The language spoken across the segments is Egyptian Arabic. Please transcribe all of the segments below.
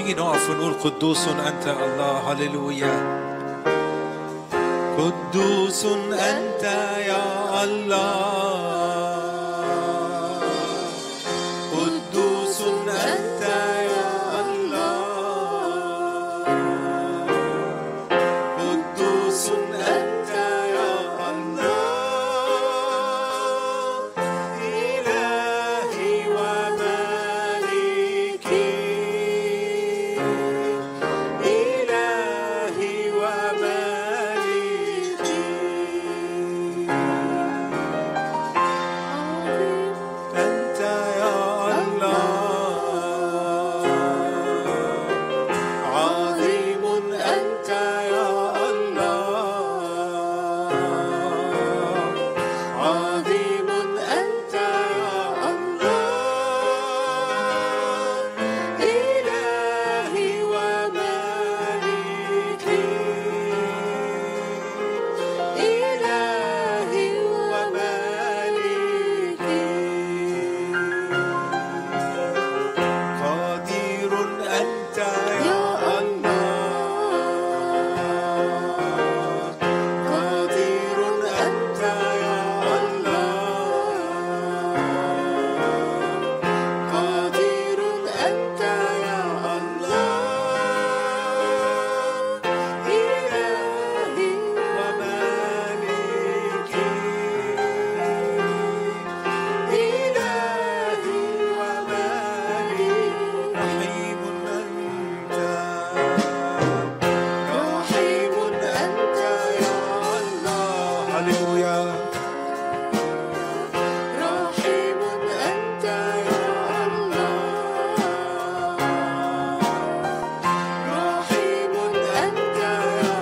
تيجي نقف ونقول قدوس أنت الله هللويا قدوس أنت يا الله قدوس أنت يا الله قدوس أنت يا الله إلهي ومالكي إلهي ومالكي أنت يا الله عظيم أنت يا الله عظيم أنت يا الله إلهي ومالكي إلهي ومالكي قدير أنت يا الله قدير أنت يا الله قدير أنت يا الله إلهي ومالكي إلهي ومالكي رحيم أنت رحيم أنت يا الله هللويا رحيم أنت يا الله رحيم أنت يا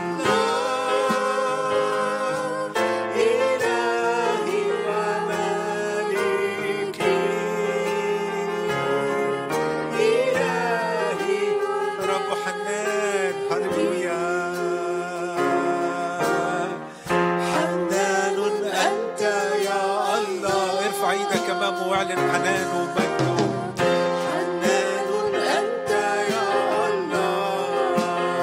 الله إلهي ومالكي إلهي رب حنان هللويا حنان أنت يا الله ارفع ايدك امامه واعلن حنان ومجده حنان أنت يا الله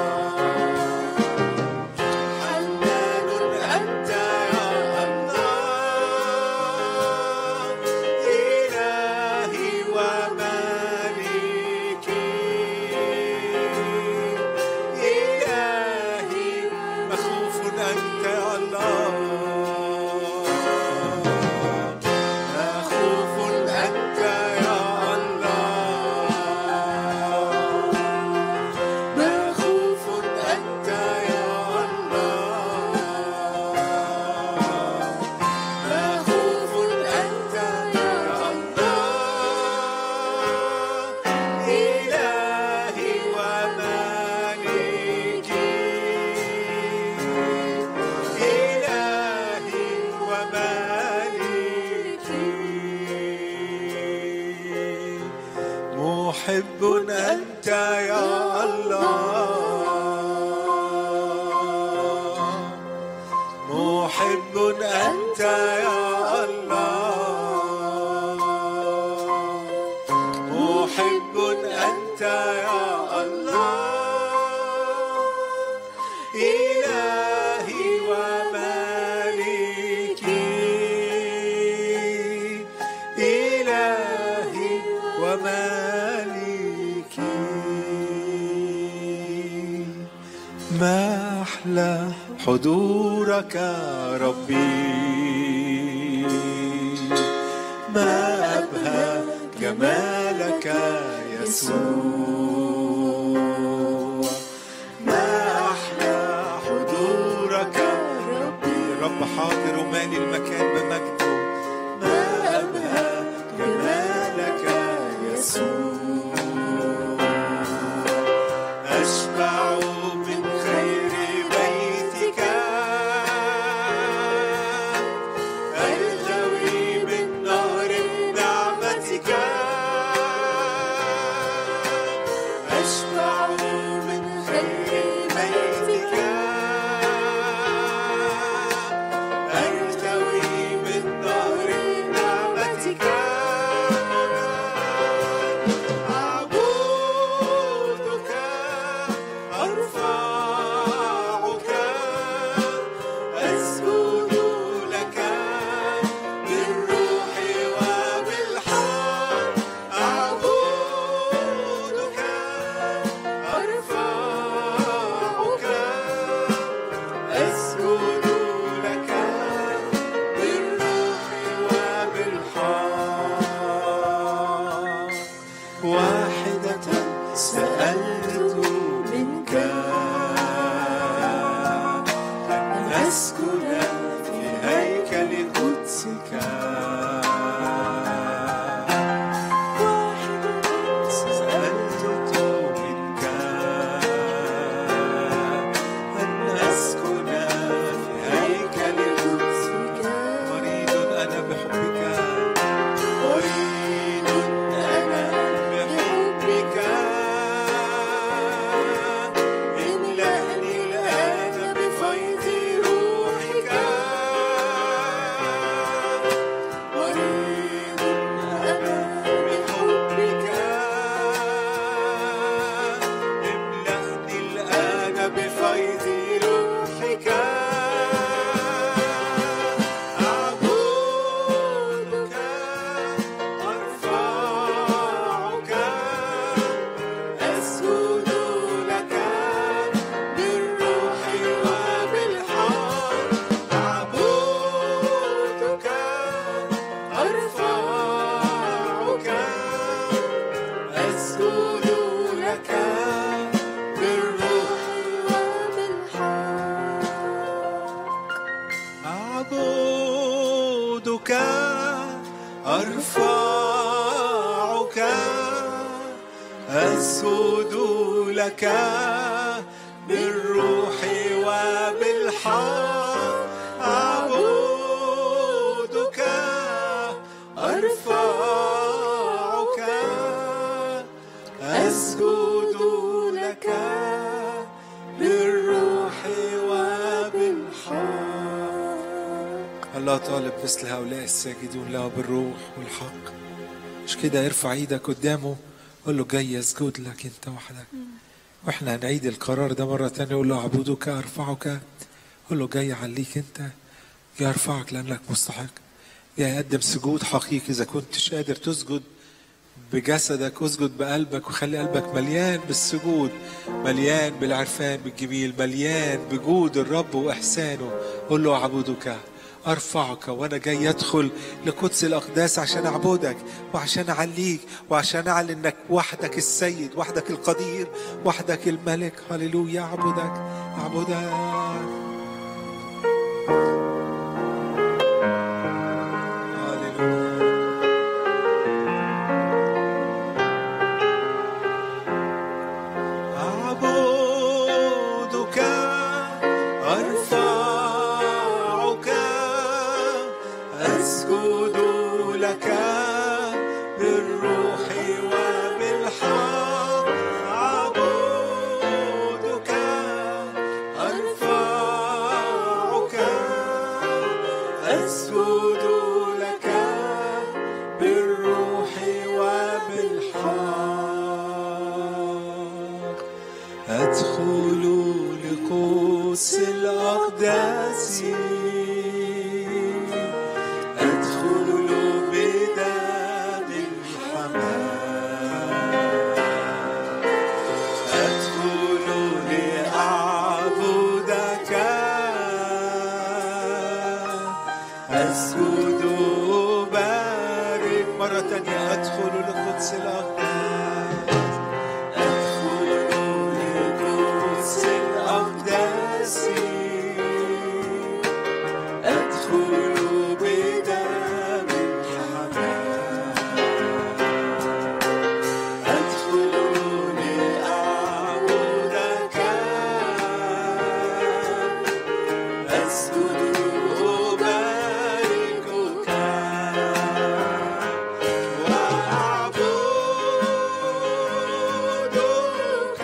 حنان أنت يا الله إلهي ومالكي إلهي مخوف أنت يا الله مخوف أنت يا الله مخوف أنت يا الله مخوف أنت يا الله إلهي ومالكي إلهي ومالكي محب أنت يا الله محب أنت يا الله محب أنت يا الله إلهي ومالكي إلهي ومالكي ما أحلى حضورك ربي ما أبهى جمالك يسوع ما أحلى حضورك ربي رب حاضر ومالي المكان بمجده ما أبهى جمالك يسوع أشبع من خير بيتك ألتوي من نهر نعمتك أشبع من خير بيتك ألتوي من نهر نعمتك واحدة سألت منك أن أسكن في هيكل قدسك سألت منك أن أسكن في هيكل قدسك أريد أنا بحبك أريد أنا بحبك املأني الآن بفيض روحك أريد أنا بحبك املأني الآن بفيض روحك أعبدك أرفعك أسجد لك بالروح وبالحق أعبدك أرفعك أسجد لك بالروح أعبدك أرفعك أسجد لك بالروح وبالحق أعبدك أرفعك أسجد لك بالروح وبالحق الله طالب مثل هؤلاء الساجدون له بالروح والحق مش كده ارفع ايدك قدامه قول له جاي اسجد لك انت وحدك واحنا هنعيد القرار ده مرة تانية قول له اعبدك ارفعك قول له جاي عليك انت جاي ارفعك لانك مستحق جاي اقدم سجود حقيقي اذا كنتش قادر تسجد بجسدك اسجد بقلبك وخلي قلبك مليان بالسجود مليان بالعرفان بالجميل مليان بجود الرب واحسانه قول له اعبدك ارفعك وانا جاي ادخل لقدس الاقداس عشان اعبدك وعشان اعليك وعشان اعلن انك وحدك السيد وحدك القدير وحدك الملك هللويا اعبدك اعبدك هللويا أعبدك أرفعك أسجد لك بالروح وبالحق أعبدك أرفعك أسجد لك بالروح وبالحق أدخل لقوس الأقداس أدخل بدم الحمام أدخل لأعبدك أسجد بارك مرة تانية أدخل لقدس الأقداس أدخل لقدس الأقداس أدخل بدم الحمام أدخل لأعبدك أسجد أباركك وأعبدك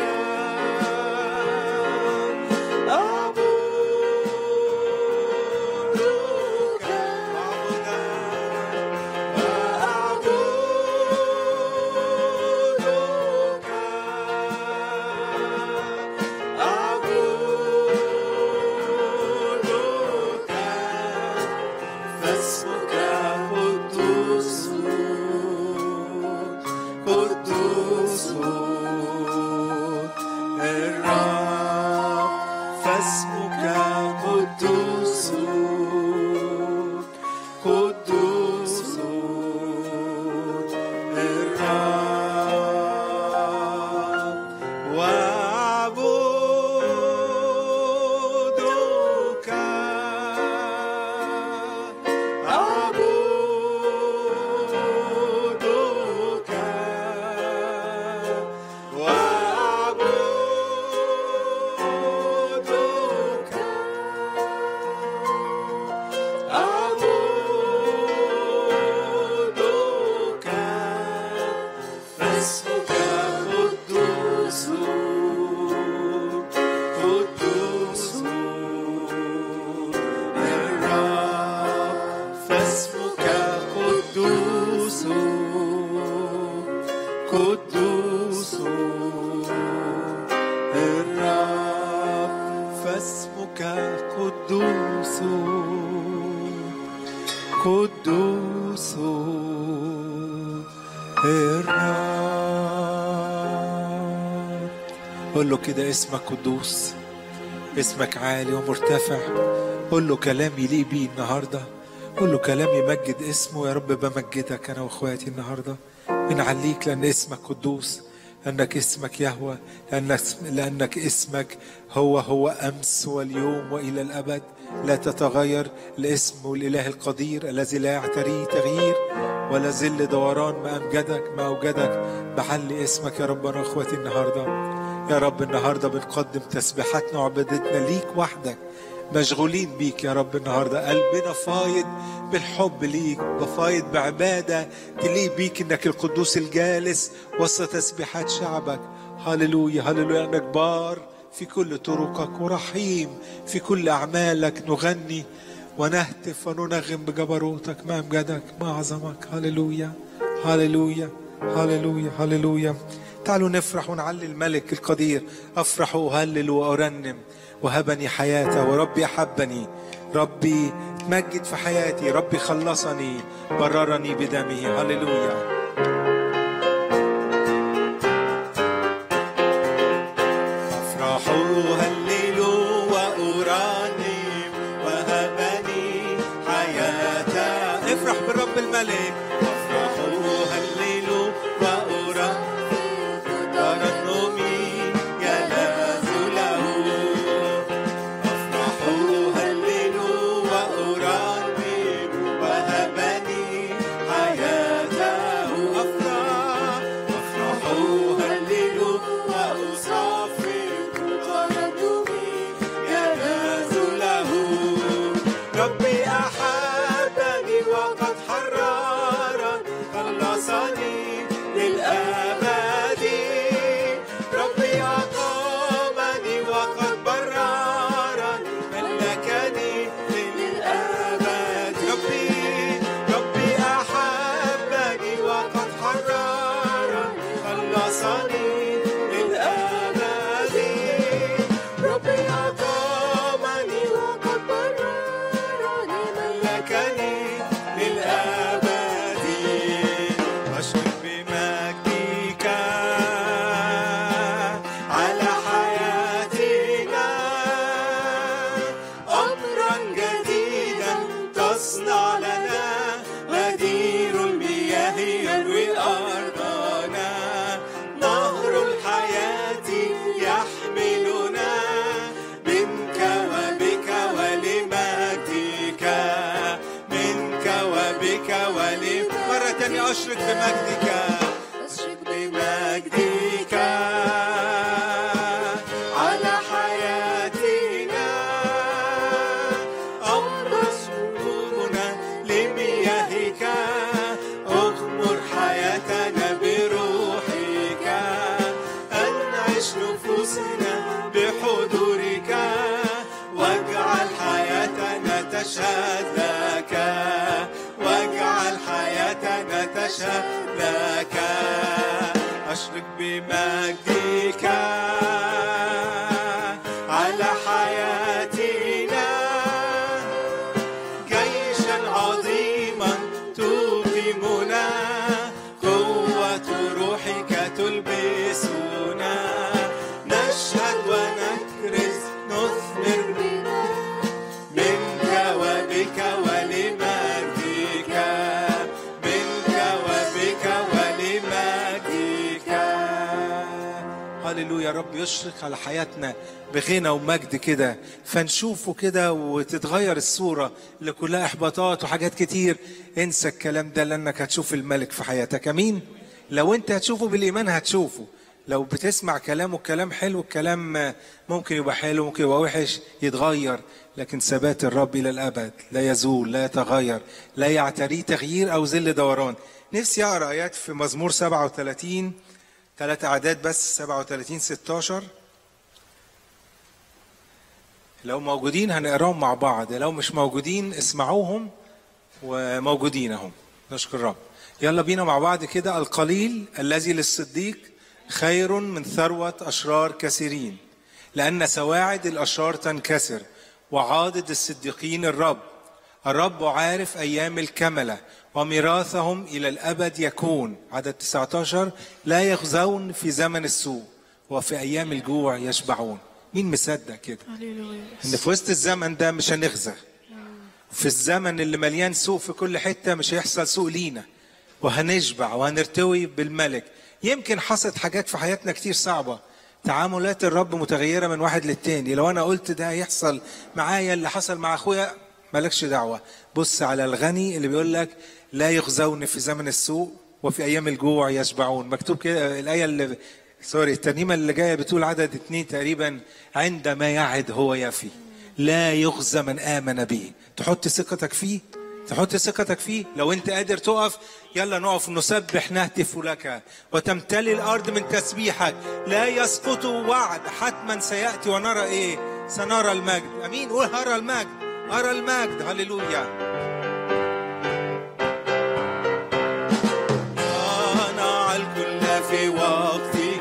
أعبدك وأعبدك أعبدك فاسمك قدوس قدوس الرب فاسمك قدوس قدوس الرب قول له كده اسمك قدوس اسمك عالي ومرتفع قول له كلام يليق بيه النهارده قول له كلام يمجد اسمه يا رب بمجدك انا واخواتي النهارده بنعليك لان اسمك قدوس لانك اسمك يهوى لانك لانك اسمك هو هو امس واليوم والى الابد لا تتغير الاسم والاله القدير الذي لا يعتريه تغيير ولا ذل دوران ما امجدك ما اوجدك بحل اسمك يا رب انا واخواتي النهارده يا رب النهاردة بنقدم تسبيحاتنا وعبادتنا ليك وحدك مشغولين بيك يا رب النهاردة قلبنا فايض بالحب ليك وفايض بعبادة تليق بيك انك القدوس الجالس وسط تسبيحات شعبك هللويا هللويا انك بار في كل طرقك ورحيم في كل أعمالك نغني ونهتف وننغم بجبروتك ما أمجدك ما أعظمك هللويا هللويا هللويا هللويا تعالوا نفرح ونعلي الملك القدير أفرح وأهلل وأرنم وهبني حياته وربي أحبني ربي تمجد في حياتي ربي خلصني بررني بدمه هللويا افرح بالرب الملك أشرك بمجدك أشرك بمجدك على حياتنا أمرس قلوبنا لمياهك أغمر حياتنا بروحك أنعش نفوسنا بحضورك واجعل حياتنا تشهد لك أشهد لك أشرك بمجدك على حياتنا جيشا عظيما تقيمنا قوة روحك تلبسنا نشهد ونكرز نثمر منك وبك ولمجدك هللويا رب يشرق على حياتنا بغنى ومجد كده فنشوفه كده وتتغير الصورة اللي كلها إحباطات وحاجات كتير انسى الكلام ده لأنك هتشوف الملك في حياتك أمين لو أنت هتشوفه بالإيمان هتشوفه لو بتسمع كلامه الكلام حلو الكلام ممكن يبقى حلو ممكن يبقى وحش يتغير لكن ثبات الرب إلى الأبد لا يزول لا يتغير لا يعتريه تغيير أو ذل دوران نفسي اقرا ايات في مزمور 37 ثلاث اعداد بس 37 16 لو موجودين هنقراهم مع بعض لو مش موجودين اسمعوهم وموجودين اهم نشكر رب يلا بينا مع بعض كده القليل الذي للصديق خير من ثروة أشرار كثيرين لأن سواعد الأشرار تنكسر وعاضد الصديقين الرب الرب عارف أيام الكملة وميراثهم إلى الأبد يكون عدد 19 لا يخزون في زمن السوء وفي أيام الجوع يشبعون مين مصدق كده إن في وسط الزمن ده مش هنخزى في الزمن اللي مليان سوء في كل حتة مش هيحصل سوء لينا وهنشبع وهنرتوي بالملك يمكن حصلت حاجات في حياتنا كتير صعبة تعاملات الرب متغيرة من واحد للتاني لو أنا قلت ده هيحصل معايا اللي حصل مع أخويا مالكش دعوة بص على الغني اللي بيقول لك لا يخزون في زمن السوء وفي أيام الجوع يشبعون مكتوب كده الآية اللي سوري الترنيمة اللي جاية بتقول عدد اتنين تقريبا عندما يعد هو يفي لا يخزى من آمن به تحط ثقتك فيه تحط ثقتك فيه لو انت قادر تقف يلا نقف نسبح نهتف لك وتمتلي الارض من تسبيحك لا يسقط وعد حتما سياتي ونرى ايه سنرى المجد امين قول ارى المجد ارى المجد هللويا صنع الكل في وقته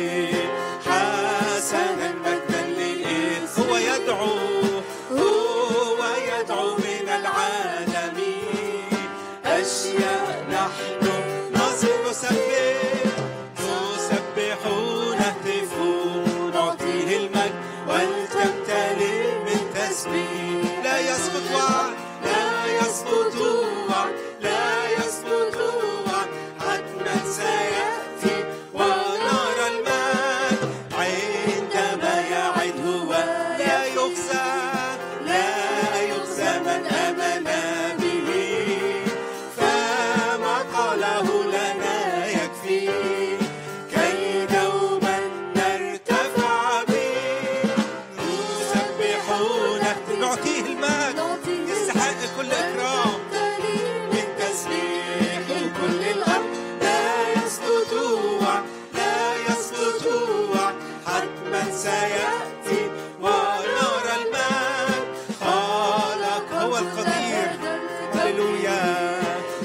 حسنا مجدا لإذ هو يدعو هو يدعو من العالم أشياء نحن نصر نسبح نسبح نهتف نعطيه المجد ولتمتلئ من تسبيح لا يسقط وعد لا يسقط وعد لا يسقط وعد حتما سيأتي ونرى المجد عندما يعد هو لا يخزى لا يخزى من آمن به فما قاله لنا يكفي كي دوما نرتفع به نسبح نعطيه المجد يستحق كل إكرام من تسبيح كل الأرض لا يسقط وعد لا يسقط وعد حتما سيأتي ونرى المجد خالق هو القدير هللويا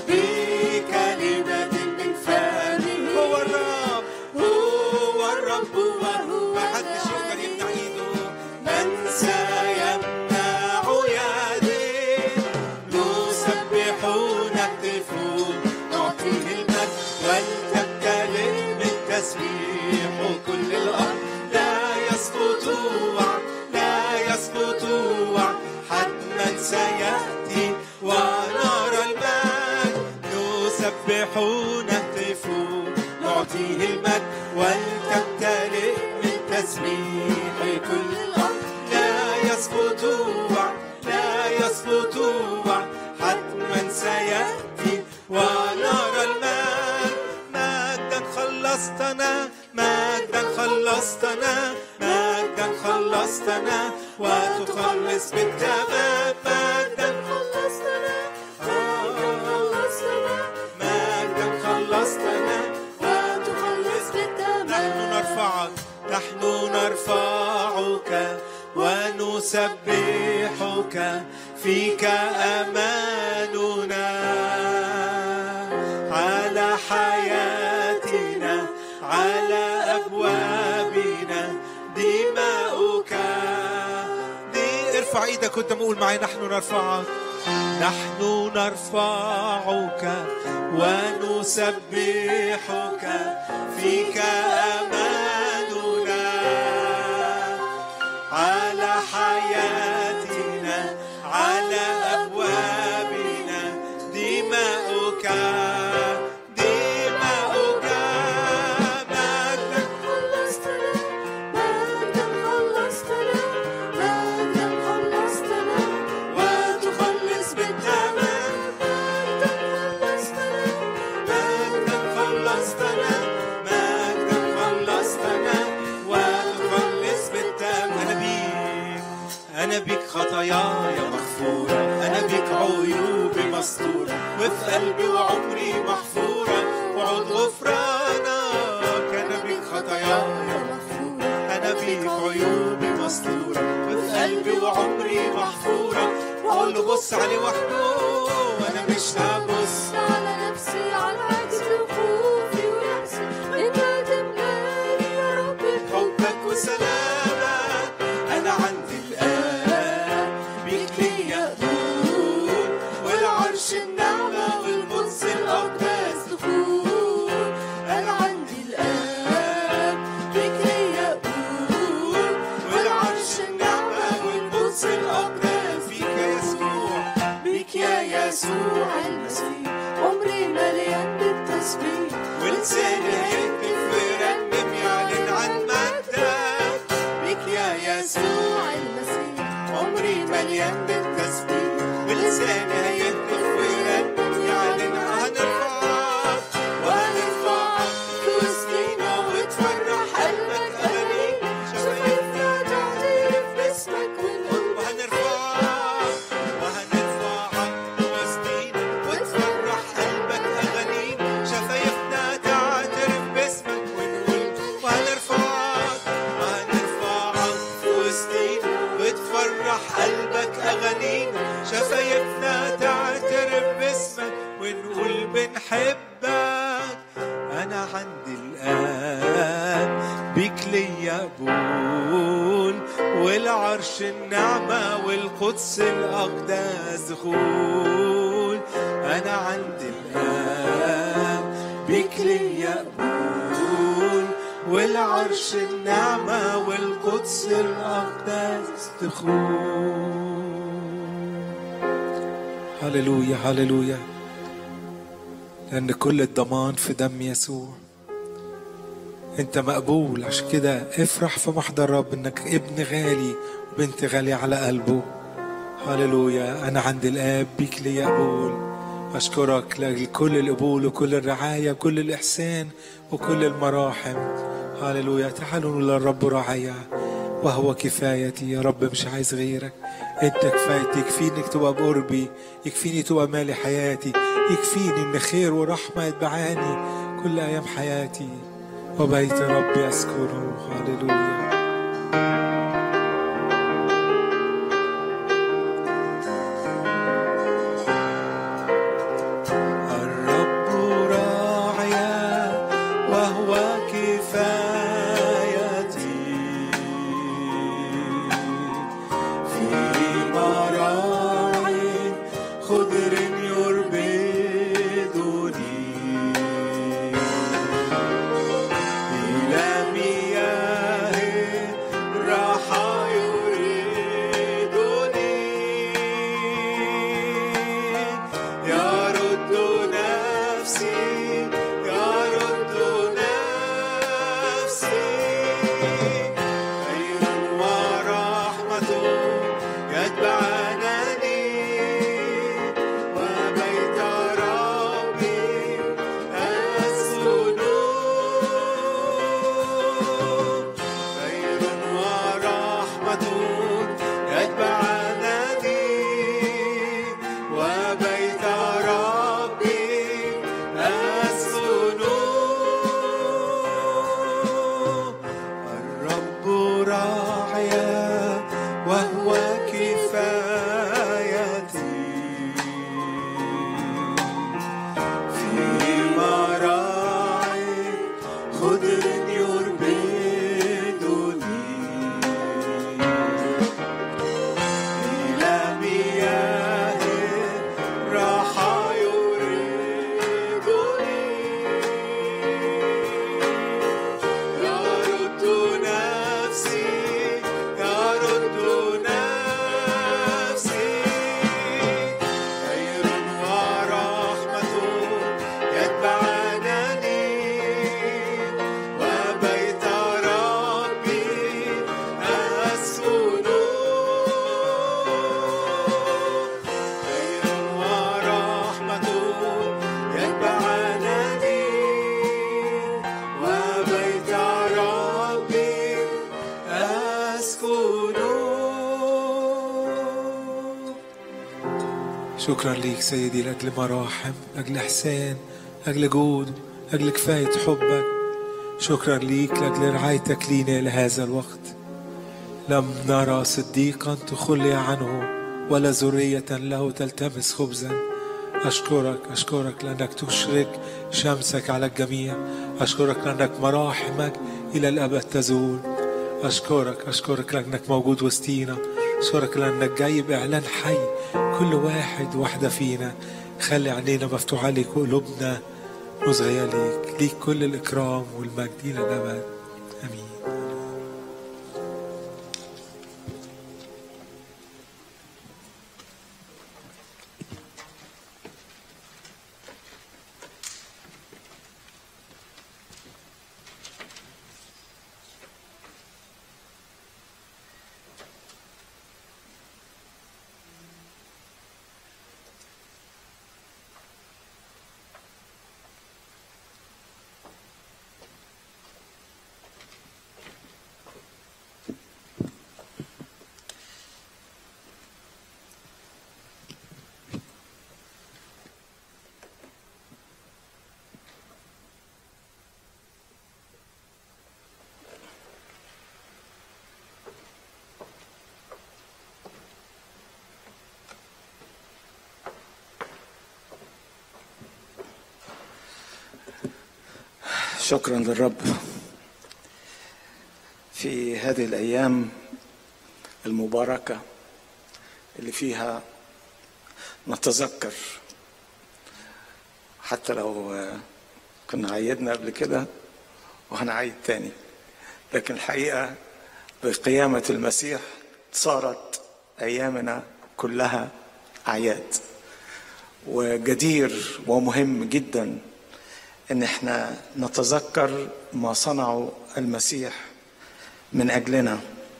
بكلمة من فمه هو الرب هو الرب وهو ما حدش يقدر يمنع ايده من سيمنع يديه نسبح نهتف نعطيه المجد ولتمتلئ من تسبيح كل الارض لا يسقط وعد لا يسقط وعد حتما سياتي ونرى المجد نسبح نهتف نعطيه المجد ولتمتلئ من تسبيح كل الارض لا يسقط وعد لا يسقط وعد حتما سياتي ونرى المجد مجدا خلصتنا مجدا خلصتنا مجدا خلصتنا وتخلص بالتمام مجدا خلصتنا مجدا خلصتنا وتخلص نحن نرفعك نحن نرفعك ونسبحك فيك أماننا على حياتنا على أبوابنا دماؤك دي ارفع ايدك قدام قول معايا نحن نرفعك نحن نرفعك ونسبحك فيك أماننا على حياتنا على أبوابنا دماؤك دماؤك مجدا وتخلص بالتمام مجدا خلصتنا مجدا خلصتنا وتخلص بالتمام أنا بيك أنا بيك خطاياي مغفورة أنا بيك عيوبي مستورة وفي قلبي وعمري محفورة له بص عليه وحده وانا مش هبص على نفسي على عكس خوفي ونفسي انت تملاني يا رب حبك وسلامك انا عندي الان بيك ليا قبول والعرش النعمة والقدس الأقداس دخول انا عندي الان بك ليا قبول والعرش النعمة والقدس الأقداس فيك يا يسوع بك يا يسوع المسيح عمري مليان بالتسبيح ولساني هيهتف ويرنم يعلن عن مجدك بك يا يسوع المسيح عمري مليان بالتسبيح ولساني هيهتف ويرنم يعلن عن الفرح وهنرفعك في وسطينا وتفرح قلبك أغانيك شفايفنا تعترف باسمك ونقول وهنرفعك وهنرفعك في وسطينا وتفرح قلبك أغانيك شفايفنا تعترف باسمك ونقول وهنرفعك وهنرفعك في وسطينا وتفرح قلبك أغانينا شفايفنا تعترف باسمك ونقول بنحبك أنا عندي الآن بيك ليا قبول والعرش النعمة والقدس الأقداس دخول أنا عندي الآن بيك ليا قبول والعرش النعمة والقدس الأقداس دخول هللويا هللويا لأن كل الضمان في دم يسوع أنت مقبول عشان كده افرح في محضر رب إنك ابن غالي وبنت غالية على قلبه هللويا أنا عند الآب بيك لي قبول أشكرك لكل القبول وكل الرعاية وكل الإحسان وكل المراحم هللويا تعالوا للرب رعايا وهو كفايتي يا رب مش عايز غيرك انت كفايتي يكفيني انك تبقى بقربي يكفيني تبقى مالي حياتي يكفيني ان خير ورحمة يتبعاني كل ايام حياتي وبيت ربي يسكنه هللويا الرب راعيا وهو كفايتي في مراعي خضر يربدني إلى مياه الراحة يريدني يرد نفسي يرد نفسي خير ورحمة يتبعنني وبيت ربي أسكن خير ورحمة يتبعنني وبيت ربي أسكن الرب راعيا وهو كفايتي في مراعي خضر يربدني إلى مياه راحة يريدني يرد نفسي يرد نفسي خير ورحمة يتبعنني وبيت ربي أسكن خير ورحمة يتبعنني وبيت ربي أسكن شكرا ليك سيدي لأجل مراحم لأجل إحسان لأجل جود لأجل كفاية حبك شكرا ليك لأجل رعايتك لينا إلى هذا الوقت لم نرى صديقا تخلي عنه ولا ذرية له تلتمس خبزا أشكرك أشكرك لأنك تشرك شمسك على الجميع أشكرك لأنك مراحمك إلى الأبد تزول أشكرك أشكرك لأنك موجود وسطينا أشكرك لأنك جاي بإعلان حي كل واحد واحدة فينا خلي عينينا مفتوحة ليك وقلوبنا مصغية ليك ليك كل الإكرام والمجد إلى الأبد آمين شكرا للرب في هذه الايام المباركه اللي فيها نتذكر حتى لو آه، كنا عيدنا قبل كده وهنعيد تاني لكن الحقيقه بقيامه المسيح صارت ايامنا كلها اعياد وجدير ومهم جدا ان احنا نتذكر ما صنعه المسيح من اجلنا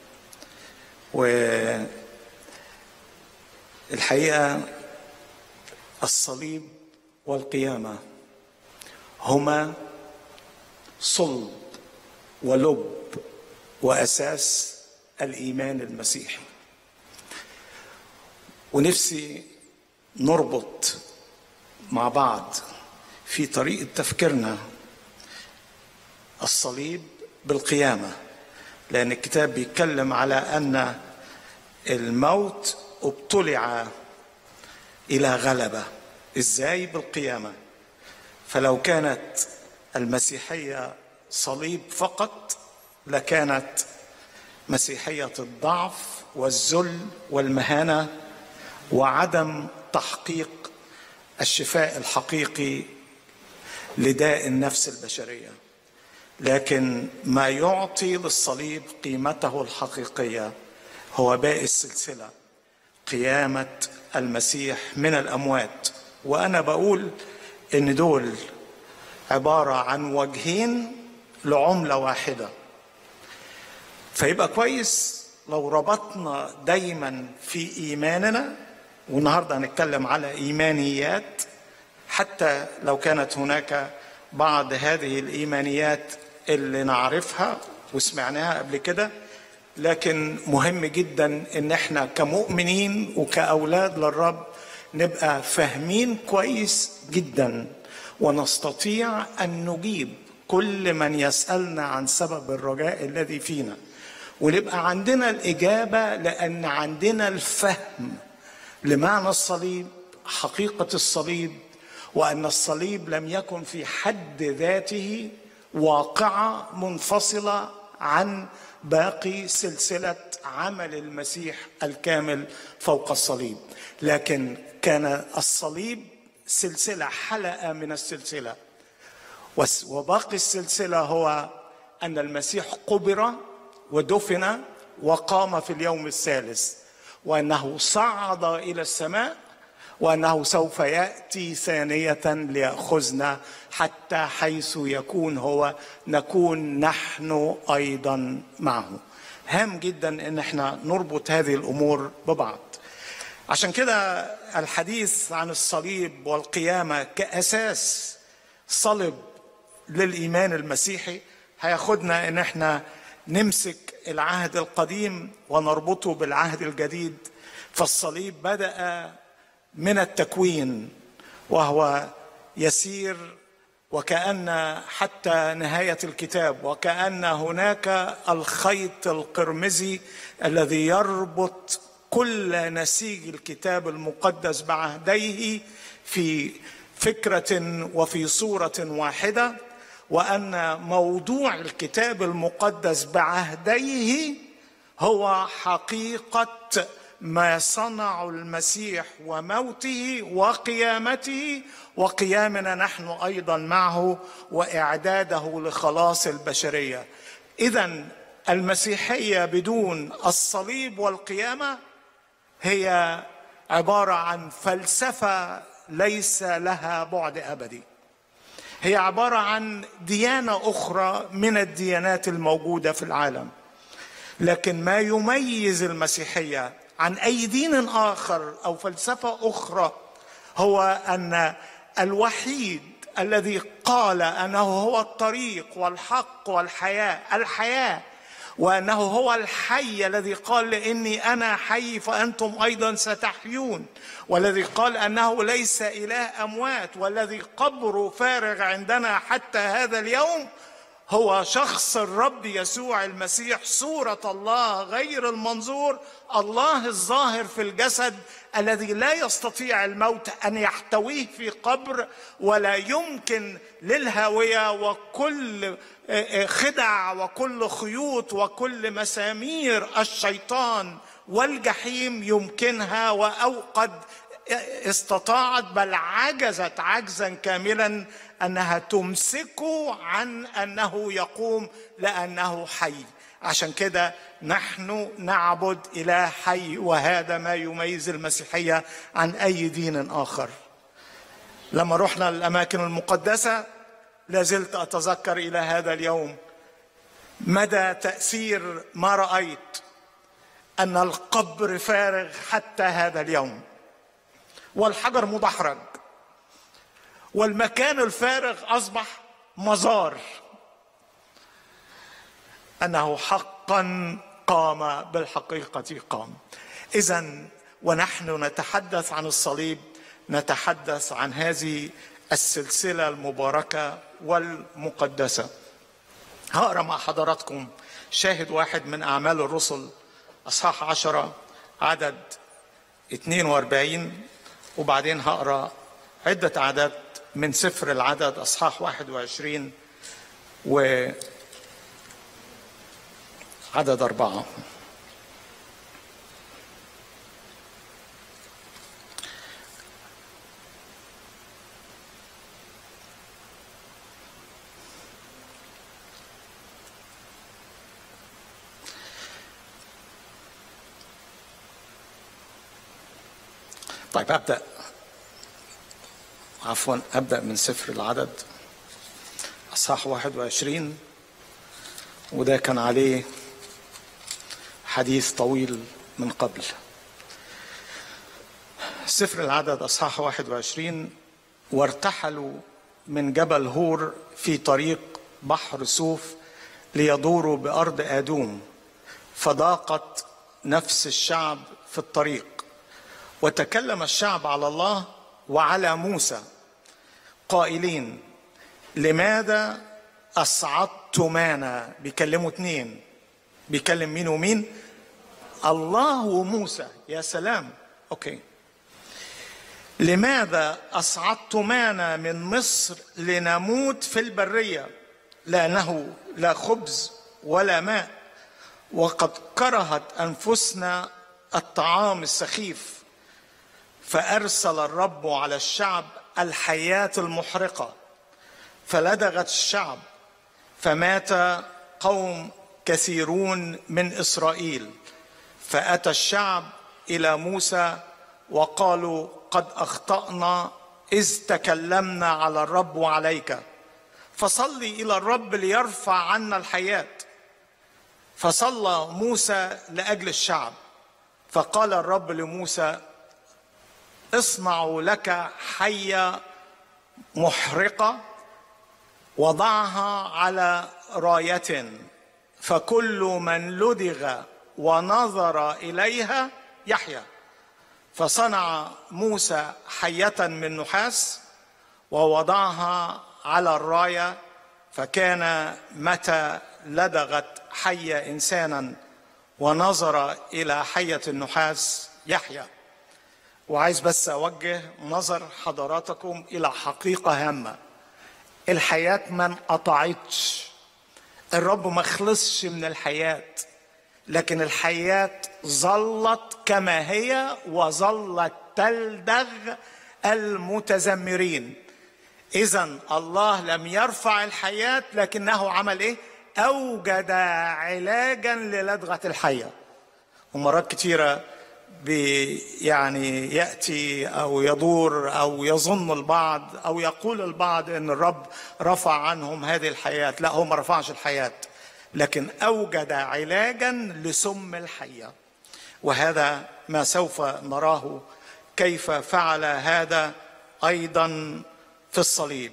والحقيقه الصليب والقيامه هما صلب ولب واساس الايمان المسيحي ونفسي نربط مع بعض في طريقه تفكيرنا الصليب بالقيامه لان الكتاب بيتكلم على ان الموت ابتلع الى غلبه ازاي بالقيامه فلو كانت المسيحيه صليب فقط لكانت مسيحيه الضعف والذل والمهانه وعدم تحقيق الشفاء الحقيقي لداء النفس البشريه لكن ما يعطي للصليب قيمته الحقيقيه هو باقي السلسله قيامه المسيح من الاموات وانا بقول ان دول عباره عن وجهين لعمله واحده فيبقى كويس لو ربطنا دايما في ايماننا والنهارده هنتكلم على ايمانيات حتى لو كانت هناك بعض هذه الايمانيات اللي نعرفها وسمعناها قبل كده لكن مهم جدا ان احنا كمؤمنين وكاولاد للرب نبقى فاهمين كويس جدا ونستطيع ان نجيب كل من يسالنا عن سبب الرجاء الذي فينا ونبقى عندنا الاجابه لان عندنا الفهم لمعنى الصليب حقيقه الصليب وان الصليب لم يكن في حد ذاته واقعه منفصله عن باقي سلسله عمل المسيح الكامل فوق الصليب لكن كان الصليب سلسله حلقه من السلسله وس- وباقي السلسله هو ان المسيح قبر ودفن وقام في اليوم الثالث وانه صعد الى السماء وانه سوف ياتي ثانيه لياخذنا حتى حيث يكون هو نكون نحن ايضا معه هام جدا ان احنا نربط هذه الامور ببعض عشان كده الحديث عن الصليب والقيامه كاساس صلب للايمان المسيحي هياخدنا ان احنا نمسك العهد القديم ونربطه بالعهد الجديد فالصليب بدا من التكوين وهو يسير وكأن حتى نهاية الكتاب وكأن هناك الخيط القرمزي الذي يربط كل نسيج الكتاب المقدس بعهديه في فكره وفي صوره واحده وان موضوع الكتاب المقدس بعهديه هو حقيقه ما صنعه المسيح وموته وقيامته وقيامنا نحن ايضا معه واعداده لخلاص البشريه اذا المسيحيه بدون الصليب والقيامه هي عباره عن فلسفه ليس لها بعد ابدي هي عباره عن ديانه اخرى من الديانات الموجوده في العالم لكن ما يميز المسيحيه عن اي دين اخر او فلسفه اخرى هو ان الوحيد الذي قال انه هو الطريق والحق والحياه الحياه وانه هو الحي الذي قال اني انا حي فانتم ايضا ستحيون والذي قال انه ليس اله اموات والذي قبره فارغ عندنا حتى هذا اليوم هو شخص الرب يسوع المسيح صورة الله غير المنظور الله الظاهر في الجسد الذي لا يستطيع الموت أن يحتويه في قبر ولا يمكن للهاوية وكل خدع وكل خيوط وكل مسامير الشيطان والجحيم يمكنها أو قد استطاعت بل عجزت عجزا كاملا انها تمسكه عن انه يقوم لانه حي عشان كده نحن نعبد اله حي وهذا ما يميز المسيحيه عن اي دين اخر لما رحنا الاماكن المقدسه لازلت اتذكر الى هذا اليوم مدى تاثير ما رايت ان القبر فارغ حتى هذا اليوم والحجر مدحرج والمكان الفارغ اصبح مزار انه حقا قام بالحقيقه قام اذا ونحن نتحدث عن الصليب نتحدث عن هذه السلسله المباركه والمقدسه هقرا مع حضراتكم شاهد واحد من اعمال الرسل اصحاح عشرة عدد 42 وبعدين هقرا عدة أعداد من سفر العدد أصحاح 21 و عدد أربعة طيب أبدأ عفوا أبدأ من سفر العدد أصحاح 21 وده كان عليه حديث طويل من قبل سفر العدد أصحاح 21 وارتحلوا من جبل هور في طريق بحر سوف ليدوروا بأرض آدوم فضاقت نفس الشعب في الطريق وتكلم الشعب على الله وعلى موسى قائلين لماذا أصعدتمانا بيكلموا اتنين بيكلم مين ومين الله وموسى يا سلام أوكي لماذا أصعدتمانا من مصر لنموت في البرية لأنه لا خبز ولا ماء وقد كرهت أنفسنا الطعام السخيف فارسل الرب على الشعب الحياه المحرقه فلدغت الشعب فمات قوم كثيرون من اسرائيل فاتى الشعب الى موسى وقالوا قد اخطانا اذ تكلمنا على الرب وعليك فصلي الى الرب ليرفع عنا الحياه فصلى موسى لاجل الشعب فقال الرب لموسى اصنعوا لك حية محرقة وضعها على راية فكل من لدغ ونظر إليها يحيا فصنع موسى حية من نحاس ووضعها على الراية فكان متى لدغت حية إنسانا ونظر إلى حية النحاس يحيى وعايز بس اوجه نظر حضراتكم الى حقيقه هامه الحياه ما انقطعتش الرب ما خلصش من الحياه لكن الحياه ظلت كما هي وظلت تلدغ المتذمرين اذا الله لم يرفع الحياه لكنه عمل ايه اوجد علاجا للدغه الحيه ومرات كتيره بي يعني ياتي او يدور او يظن البعض او يقول البعض ان الرب رفع عنهم هذه الحياه لا هو ما رفعش الحياه لكن اوجد علاجا لسم الحيه وهذا ما سوف نراه كيف فعل هذا ايضا في الصليب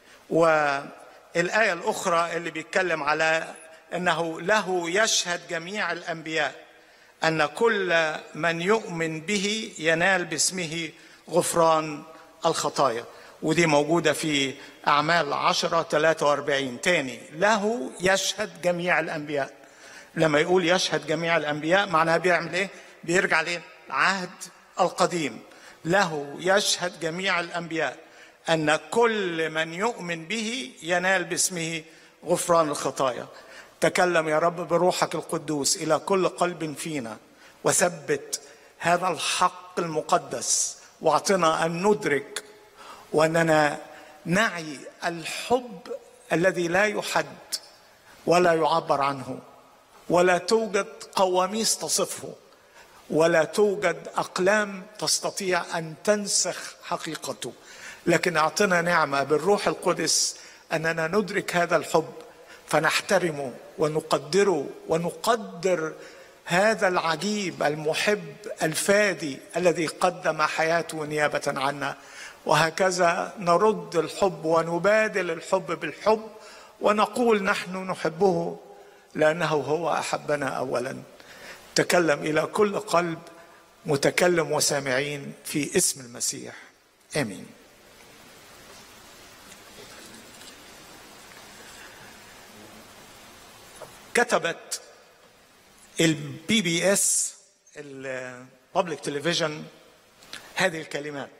والايه الاخرى اللي بيتكلم على انه له يشهد جميع الانبياء ان كل من يؤمن به ينال باسمه غفران الخطايا ودي موجوده في اعمال 10 43 تاني له يشهد جميع الانبياء لما يقول يشهد جميع الانبياء معناها بيعمل ايه بيرجع ليه العهد القديم له يشهد جميع الانبياء ان كل من يؤمن به ينال باسمه غفران الخطايا تكلم يا رب بروحك القدوس الى كل قلب فينا وثبت هذا الحق المقدس واعطنا ان ندرك واننا نعي الحب الذي لا يحد ولا يعبر عنه ولا توجد قواميس تصفه ولا توجد اقلام تستطيع ان تنسخ حقيقته لكن اعطنا نعمه بالروح القدس اننا ندرك هذا الحب فنحترمه ونقدره ونقدر هذا العجيب المحب الفادي الذي قدم حياته نيابه عنا وهكذا نرد الحب ونبادل الحب بالحب ونقول نحن نحبه لانه هو احبنا اولا تكلم الى كل قلب متكلم وسامعين في اسم المسيح امين كتبت البي بي اس الببليك تلفزيون هذه الكلمات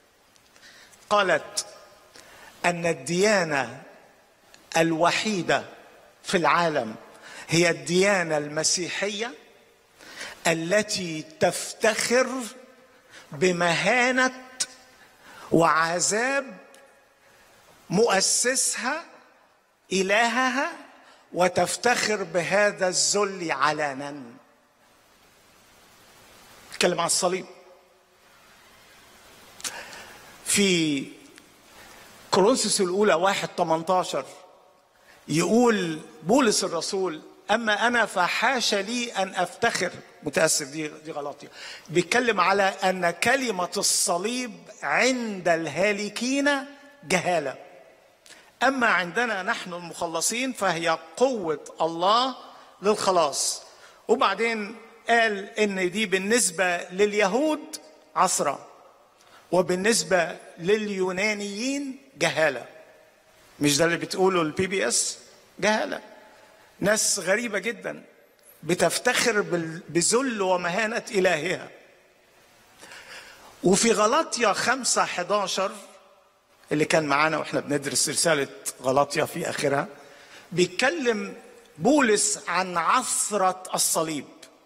قالت ان الديانه الوحيده في العالم هي الديانه المسيحيه التي تفتخر بمهانه وعذاب مؤسسها الهها وتفتخر بهذا الذل علنا اتكلم عن الصليب في كورنثوس الاولى واحد 18 يقول بولس الرسول اما انا فحاش لي ان افتخر متاسف دي دي غلطيه بيتكلم على ان كلمه الصليب عند الهالكين جهاله اما عندنا نحن المخلصين فهي قوه الله للخلاص وبعدين قال ان دي بالنسبه لليهود عصره وبالنسبه لليونانيين جهاله مش ده اللي بتقوله البي بي اس جهاله ناس غريبه جدا بتفتخر بذل ومهانه الهها وفي غلطيا 5 11 اللي كان معانا واحنا بندرس رسالة غلاطيا في آخرها بيتكلم بولس عن عثرة الصليب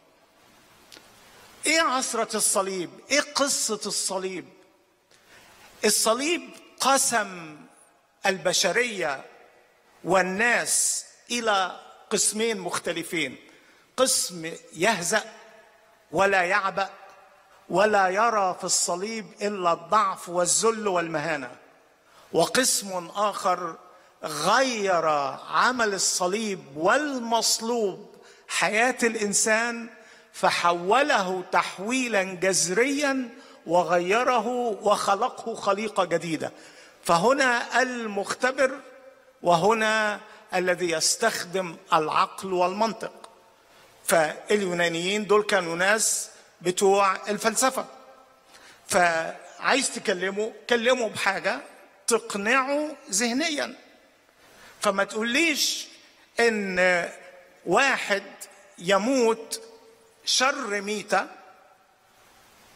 ايه عثرة الصليب ايه قصة الصليب الصليب قسم البشرية والناس إلى قسمين مختلفين قسم يهزأ ولا يعبأ ولا يرى في الصليب إلا الضعف والذل والمهانة وقسم اخر غير عمل الصليب والمصلوب حياه الانسان فحوله تحويلا جذريا وغيره وخلقه خليقه جديده فهنا المختبر وهنا الذي يستخدم العقل والمنطق فاليونانيين دول كانوا ناس بتوع الفلسفه فعايز تكلمه كلمه بحاجه تقنعه ذهنيا فما تقوليش ان واحد يموت شر ميته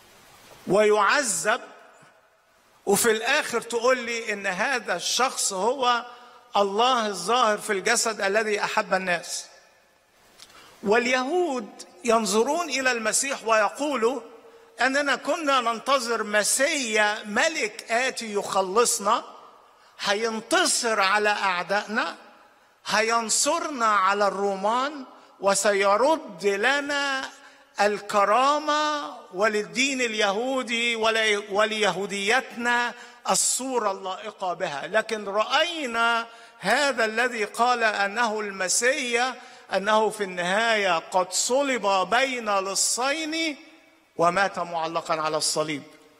ويعذب وفي الاخر تقول لي ان هذا الشخص هو الله الظاهر في الجسد الذي احب الناس واليهود ينظرون الى المسيح ويقولوا اننا كنا ننتظر مسيا ملك اتي يخلصنا هينتصر على اعدائنا هينصرنا على الرومان وسيرد لنا الكرامه وللدين اليهودي ول- وليهوديتنا الصوره اللائقه بها لكن راينا هذا الذي قال انه المسيا انه في النهايه قد صلب بين لصين ومات معلقا على الصليب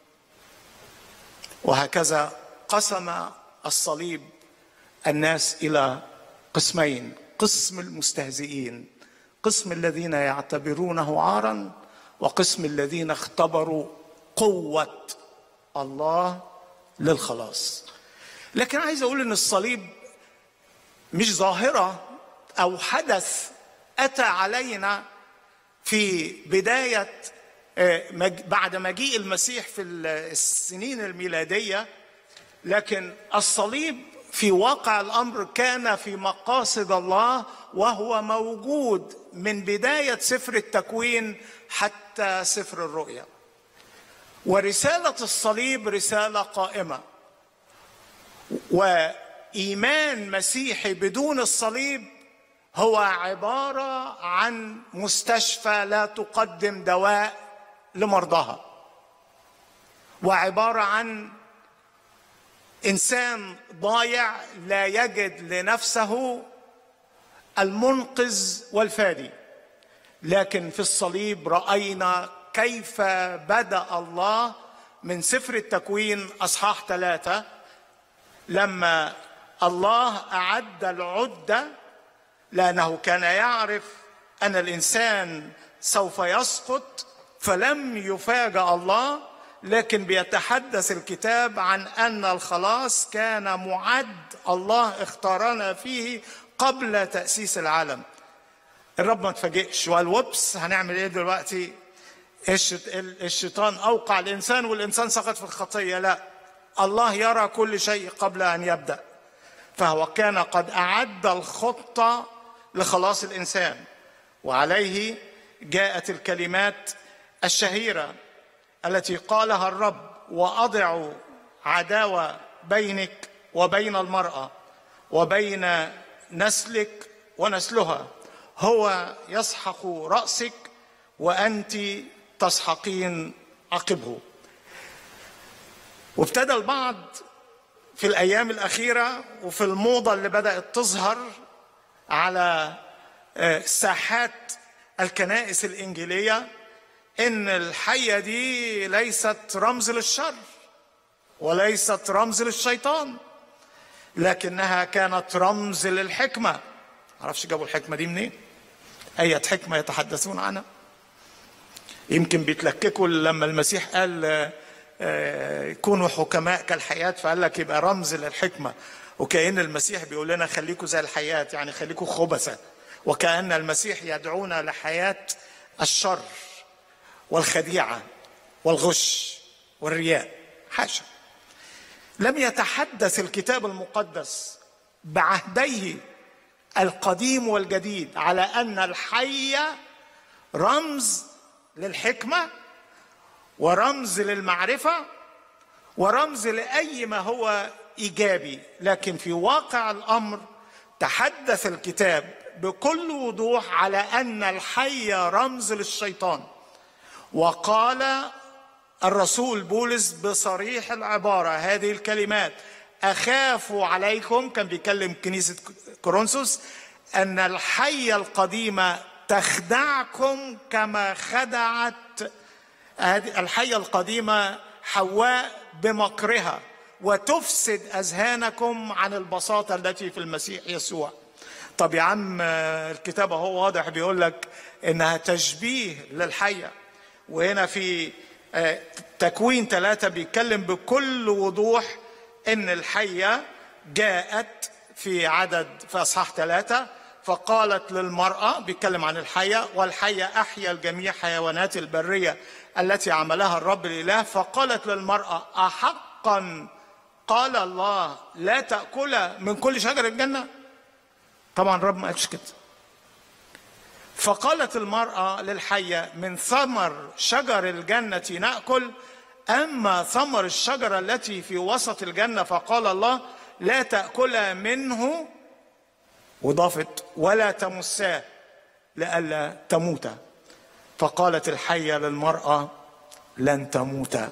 وهكذا قسم الصليب الناس الى قسمين قسم المستهزئين قسم الذين يعتبرونه عارا وقسم الذين اختبروا قوه الله للخلاص لكن عايز اقول ان الصليب مش ظاهره او حدث اتى علينا في بدايه آه، مج- بعد مجيء المسيح في السنين الميلاديه لكن الصليب في واقع الامر كان في مقاصد الله وهو موجود من بدايه سفر التكوين حتى سفر الرؤيا ورساله الصليب رساله قائمه وايمان مسيحي بدون الصليب هو عباره عن مستشفى لا تقدم دواء لمرضاها وعباره عن انسان ضايع لا يجد لنفسه المنقذ والفادي لكن في الصليب راينا كيف بدا الله من سفر التكوين اصحاح ثلاثه لما الله اعد العده لانه كان يعرف ان الانسان سوف يسقط فلم يفاجأ الله لكن بيتحدث الكتاب عن ان الخلاص كان معد الله اختارنا فيه قبل تاسيس العالم الرب ما تفاجئش وقال وبس هنعمل ايه دلوقتي الشت- الشيطان اوقع الانسان والانسان سقط في الخطيه لا الله يرى كل شيء قبل ان يبدا فهو كان قد اعد الخطه لخلاص الانسان وعليه جاءت الكلمات الشهيره التي قالها الرب واضع عداوه بينك وبين المراه وبين نسلك ونسلها هو يسحق راسك وانت تسحقين عقبه وابتدى البعض في الايام الاخيره وفي الموضه اللي بدات تظهر على آه، ساحات الكنائس الانجيليه ان الحيه دي ليست رمز للشر وليست رمز للشيطان لكنها كانت رمز للحكمه معرفش جابوا الحكمه دي منين اية حكمه يتحدثون عنها يمكن بيتلككوا لما المسيح قال آه، آه، كونوا حكماء كالحياة فقال لك يبقى رمز للحكمة وكأن المسيح بيقول لنا خليكوا زي الحياة يعني خليكوا خبثة وكأن المسيح يدعونا لحياة الشر والخديعة والغش والرياء حاشا لم يتحدث الكتاب المقدس بعهديه القديم والجديد على ان الحيه رمز للحكمه ورمز للمعرفه ورمز لاي ما هو ايجابي لكن في واقع الامر تحدث الكتاب بكل وضوح على ان الحيه رمز للشيطان وقال الرسول بولس بصريح العباره هذه الكلمات اخاف عليكم كان بيكلم كنيسه كورنثوس ان الحيه القديمه تخدعكم كما خدعت هذه الحيه القديمه حواء بمكرها وتفسد اذهانكم عن البساطه التي في المسيح يسوع طب يا عم الكتاب اهو واضح بيقول لك انها تشبيه للحيه وهنا في آه، تكوين ثلاثة بيتكلم بكل وضوح ان الحية جاءت في عدد في اصحاح ثلاثة فقالت للمرأة بيتكلم عن الحية والحية أحيا الجميع حيوانات البرية التي عملها الرب الإله فقالت للمرأة أحقا قال الله لا تأكل من كل شجر الجنة طبعا الرب ما قالش كده فقالت المرأة للحية من ثمر شجر الجنة نأكل أما ثمر الشجرة التي في وسط الجنة فقال الله لا تأكل منه وضافت ولا تمساه لئلا تموت فقالت الحية للمرأة لن تموت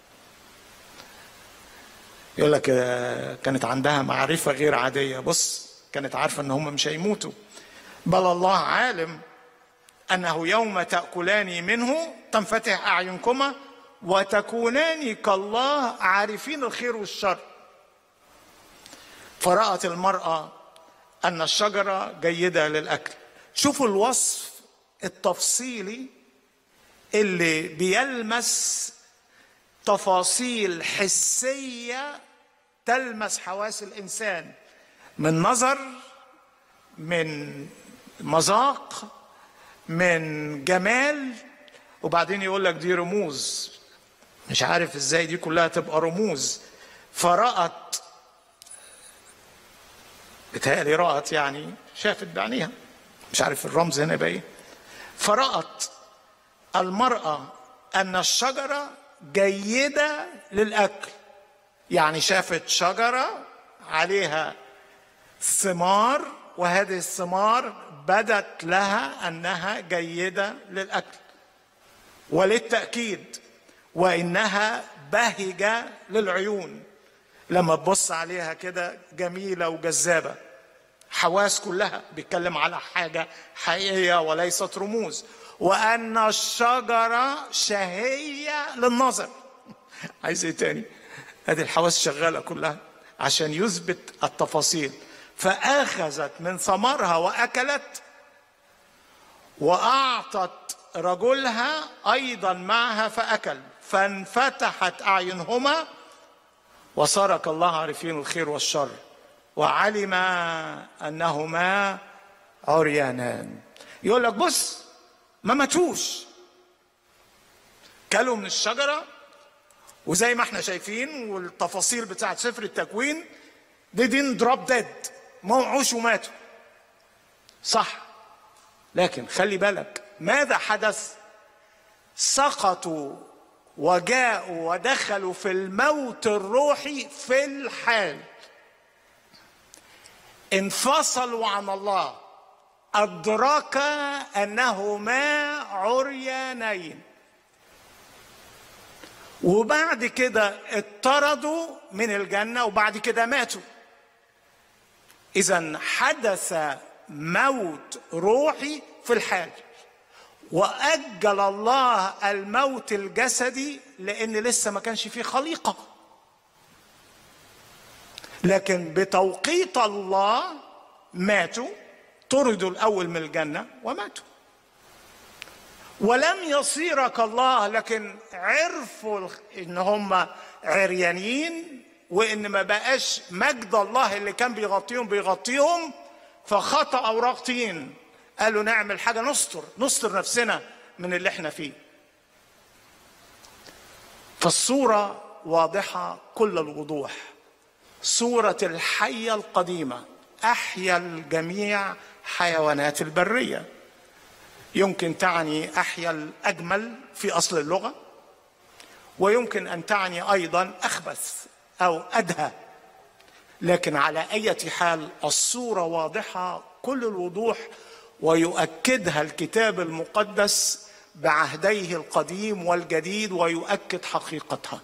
يقول لك آه، كانت عندها معرفة غير عادية بص كانت عارفة ان هم مش هيموتوا بل الله عالم انه يوم تاكلان منه تنفتح اعينكما وتكونان كالله عارفين الخير والشر فرات المراه ان الشجره جيده للاكل شوفوا الوصف التفصيلي اللي بيلمس تفاصيل حسيه تلمس حواس الانسان من نظر من مذاق من جمال وبعدين يقول لك دي رموز مش عارف ازاي دي كلها تبقى رموز فرأت بتهيألي رأت يعني شافت بعينيها مش عارف الرمز هنا يبقى ايه فرأت المرأة أن الشجرة جيدة للأكل يعني شافت شجرة عليها ثمار وهذه الثمار بدت لها انها جيده للاكل وللتاكيد وانها بهجه للعيون لما تبص عليها كده جميله وجذابه حواس كلها بيتكلم على حاجه حقيقيه وليست رموز وان الشجره شهيه للنظر عايز ايه تاني هذه الحواس شغاله كلها عشان يثبت التفاصيل فاخذت من ثمرها واكلت واعطت رجلها ايضا معها فاكل فانفتحت اعينهما وصار كالله عارفين الخير والشر وعلم انهما عريانان يقول لك بص ما ماتوش كلوا من الشجره وزي ما احنا شايفين والتفاصيل بتاعت سفر التكوين دي دين دروب ديد موعوش وماتوا صح لكن خلي بالك ماذا حدث سقطوا وجاءوا ودخلوا في الموت الروحي في الحال انفصلوا عن الله أدرك أنهما عريانين وبعد كده اطردوا من الجنة وبعد كده ماتوا إذا حدث موت روحي في الحال وأجل الله الموت الجسدي لأن لسه ما كانش فيه خليقة لكن بتوقيت الله ماتوا طردوا الأول من الجنة وماتوا ولم يصير كالله لكن عرفوا ان هم عريانين وان ما بقاش مجد الله اللي كان بيغطيهم بيغطيهم فخطأوا راقطين قالوا نعمل حاجة نستر نستر نفسنا من اللي احنا فيه فالصورة واضحة كل الوضوح صورة الحية القديمة أحيا الجميع حيوانات البرية يمكن تعني أحيا الأجمل في أصل اللغة ويمكن أن تعني أيضا أخبث أو أدهى لكن على أي حال الصورة واضحة كل الوضوح ويؤكدها الكتاب المقدس بعهديه القديم والجديد ويؤكد حقيقتها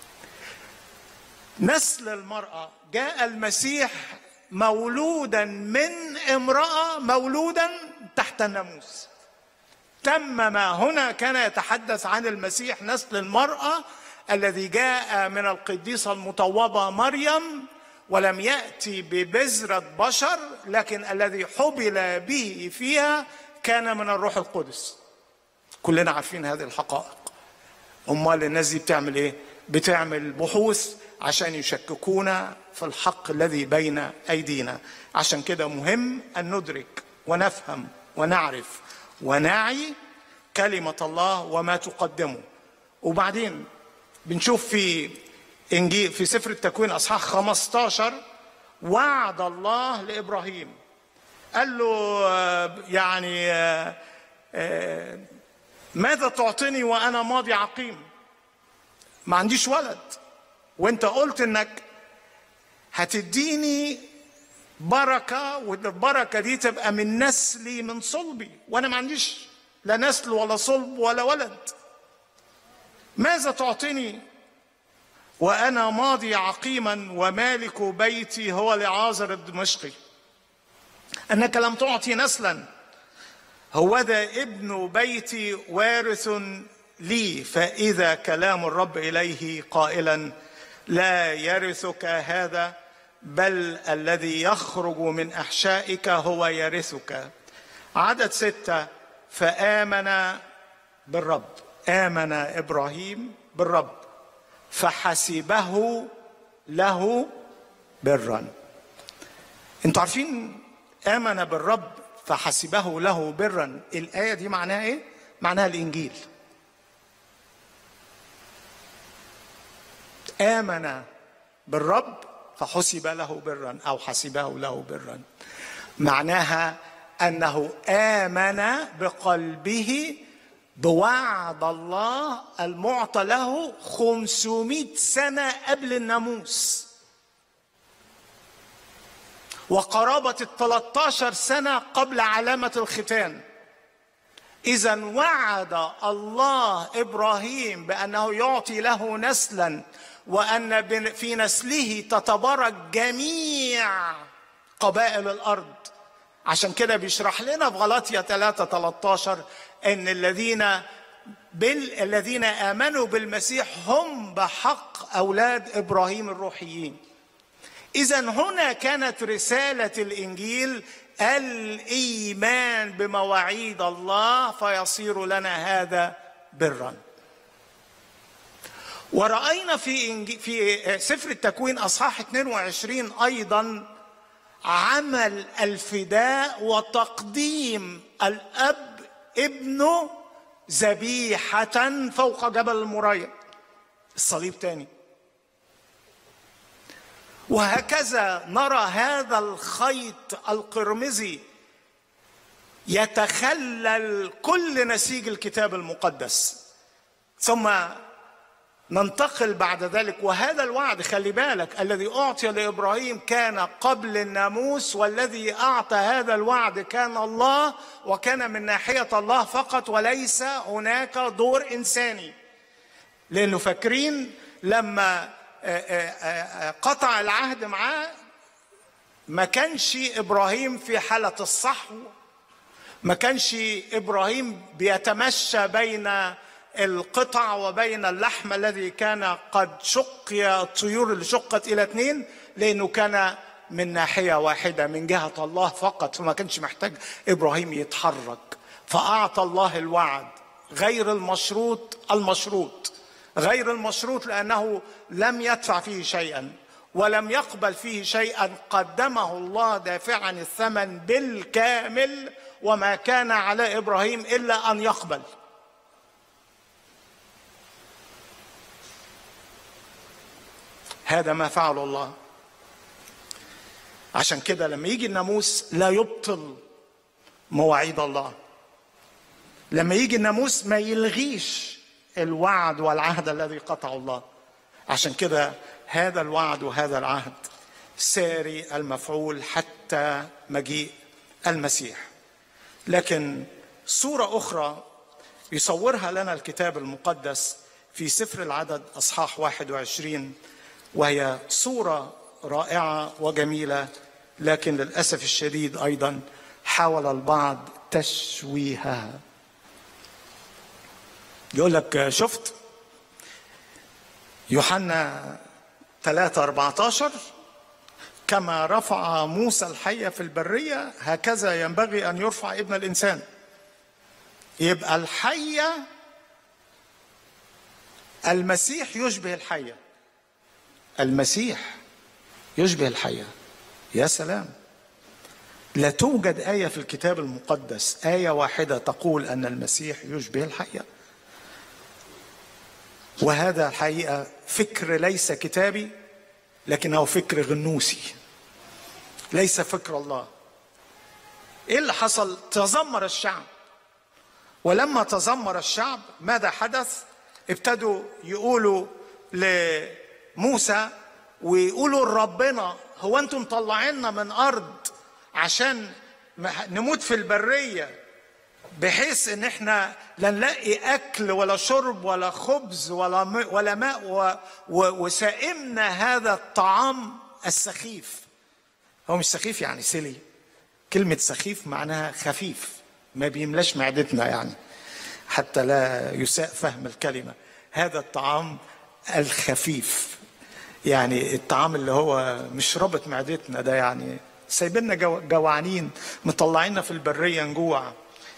نسل المرأة جاء المسيح مولودا من امرأة مولودا تحت الناموس تم ما هنا كان يتحدث عن المسيح نسل المرأة الذي جاء من القديسة المطوبة مريم ولم يأتي ببذرة بشر لكن الذي حبل به فيها كان من الروح القدس كلنا عارفين هذه الحقائق امال الناس دي بتعمل ايه بتعمل بحوث عشان يشككونا في الحق الذي بين ايدينا عشان كده مهم ان ندرك ونفهم ونعرف ونعي كلمة الله وما تقدمه وبعدين بنشوف في انجيل في سفر التكوين اصحاح 15 وعد الله لابراهيم قال له آه، يعني آه، آه، ماذا تعطيني وانا ماضي عقيم ما عنديش ولد وانت قلت انك هتديني بركة والبركة دي تبقى من نسلي من صلبي وأنا ما عنديش لا نسل ولا صلب ولا ولد ماذا تعطيني وأنا ماضي عقيما ومالك بيتي هو لعازر الدمشقي أنك لم تعطي نسلا هو ذا ابن بيتي وارث لي فإذا كلام الرب إليه قائلا لا يرثك هذا بل الذي يخرج من أحشائك هو يرثك عدد ستة فآمن بالرب آمن إبراهيم بالرب فحسبه له برا انتوا عارفين آمن بالرب فحسبه له برا الآية دي معناها إيه؟ معناها الإنجيل آمن بالرب فحسب له برا أو حسبه له برا معناها أنه آمن بقلبه بوعد الله المعطى له 500 سنة قبل الناموس وقرابة ال 13 سنة قبل علامة الختان إذا وعد الله إبراهيم بأنه يعطي له نسلا وأن بن- في نسله تتبارك جميع قبائل الأرض عشان كده بيشرح لنا في غلاطيا 3 13 ان الذين بال... الذين امنوا بالمسيح هم بحق اولاد ابراهيم الروحيين اذا هنا كانت رساله الانجيل الايمان بمواعيد الله فيصير لنا هذا برا ورأينا في إنجي- في سفر التكوين اصحاح 22 ايضا عمل الفداء وتقديم الاب ابنه ذبيحة فوق جبل المريا الصليب تاني وهكذا نرى هذا الخيط القرمزي يتخلل كل نسيج الكتاب المقدس ثم ننتقل بعد ذلك وهذا الوعد خلي بالك الذي اعطي لابراهيم كان قبل الناموس والذي اعطى هذا الوعد كان الله وكان من ناحيه الله فقط وليس هناك دور انساني لانه فاكرين لما آه، آه، آه، قطع العهد معاه ما كانش ابراهيم في حاله الصحو ما كانش ابراهيم بيتمشى بين القطع وبين اللحم الذي كان قد شقي الطيور اللي شقت الى اثنين لانه كان من ناحيه واحده من جهه الله فقط فما كانش محتاج ابراهيم يتحرك فاعطى الله الوعد غير المشروط المشروط غير المشروط لانه لم يدفع فيه شيئا ولم يقبل فيه شيئا قدمه الله دافعا الثمن بالكامل وما كان على ابراهيم الا ان يقبل هذا ما فعله الله عشان كده لما يجي الناموس لا يبطل مواعيد الله لما يجي الناموس ما يلغيش الوعد والعهد الذي قطعه الله عشان كده هذا الوعد وهذا العهد ساري المفعول حتى مجيء المسيح لكن صورة أخرى يصورها لنا الكتاب المقدس في سفر العدد أصحاح 21 وهي صورة رائعة وجميلة لكن للأسف الشديد أيضا حاول البعض تشويهها يقول لك شفت يوحنا 3 14 كما رفع موسى الحية في البرية هكذا ينبغي أن يرفع ابن الإنسان يبقى الحية المسيح يشبه الحية المسيح يشبه الحية يا سلام لا توجد آية في الكتاب المقدس آية واحدة تقول أن المسيح يشبه الحية وهذا الحقيقة فكر ليس كتابي لكنه فكر غنوسي ليس فكر الله ايه اللي حصل تذمر الشعب ولما تذمر الشعب ماذا حدث ابتدوا يقولوا لموسى ويقولوا لربنا هو انتم مطلعيننا من ارض عشان نموت في البريه بحيث ان احنا لا نلاقي اكل ولا شرب ولا خبز ولا م- ولا ماء و- و- وسائمنا هذا الطعام السخيف هو مش سخيف يعني سلي كلمة سخيف معناها خفيف ما بيملاش معدتنا يعني حتى لا يساء فهم الكلمة هذا الطعام الخفيف يعني الطعام اللي هو مش رابط معدتنا ده يعني سايبيننا جو- جوعانين مطلعيننا في البرية نجوع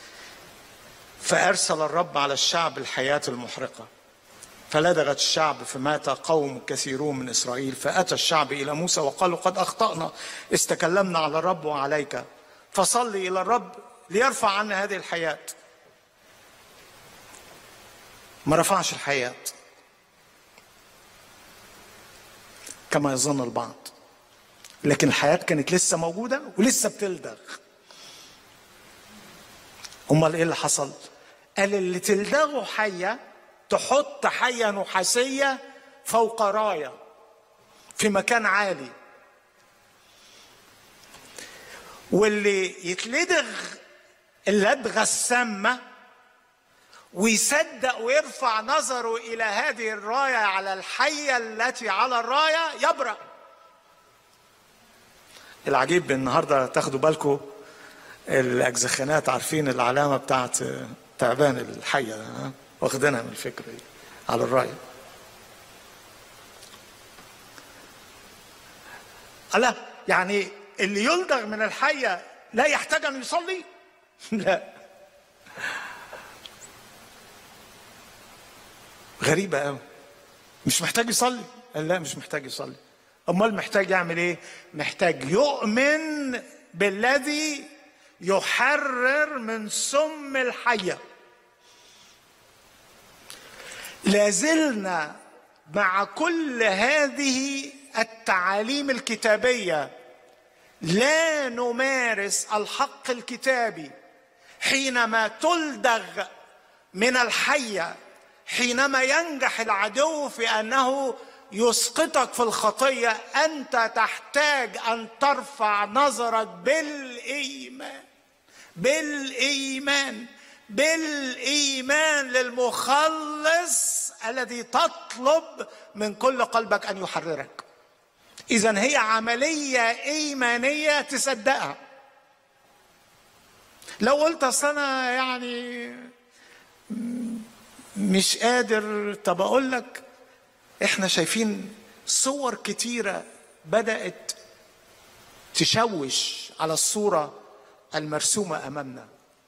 فأرسل الرب على الشعب الحياة المحرقة فلدغت الشعب فمات قوم كثيرون من إسرائيل فأتى الشعب إلى موسى وقالوا قد أخطأنا استكلمنا على الرب وعليك فصلي إلى الرب ليرفع عنا هذه الحياة ما رفعش الحياة كما يظن البعض لكن الحياة كانت لسه موجودة ولسه بتلدغ امال ايه اللي حصل قال اللي تلدغه حيه تحط حيه نحاسيه فوق رايه في مكان عالي واللي يتلدغ اللدغه السامه ويصدق ويرفع نظره الى هذه الرايه على الحيه التي على الرايه يبرأ العجيب النهارده تاخدوا بالكم الاجزخانات عارفين العلامه بتاعت تعبان الحيه ها؟ واخدينها من الفكره دي على الرايه لا يعني اللي يلدغ من الحيه لا يحتاج ان يصلي لا غريبه قوي مش محتاج يصلي قال لا مش محتاج يصلي امال محتاج يعمل ايه محتاج يؤمن بالذي يحرر من سم الحيه لازلنا مع كل هذه التعاليم الكتابيه لا نمارس الحق الكتابي حينما تلدغ من الحيه حينما ينجح العدو في انه يسقطك في الخطيه انت تحتاج ان ترفع نظرك بالايمان بالايمان بالايمان للمخلص الذي تطلب من كل قلبك ان يحررك اذا هي عمليه ايمانيه تصدقها لو قلت اصل انا يعني مش قادر طب اقول لك احنا شايفين صور كتيره بدات تشوش على الصوره المرسومه امامنا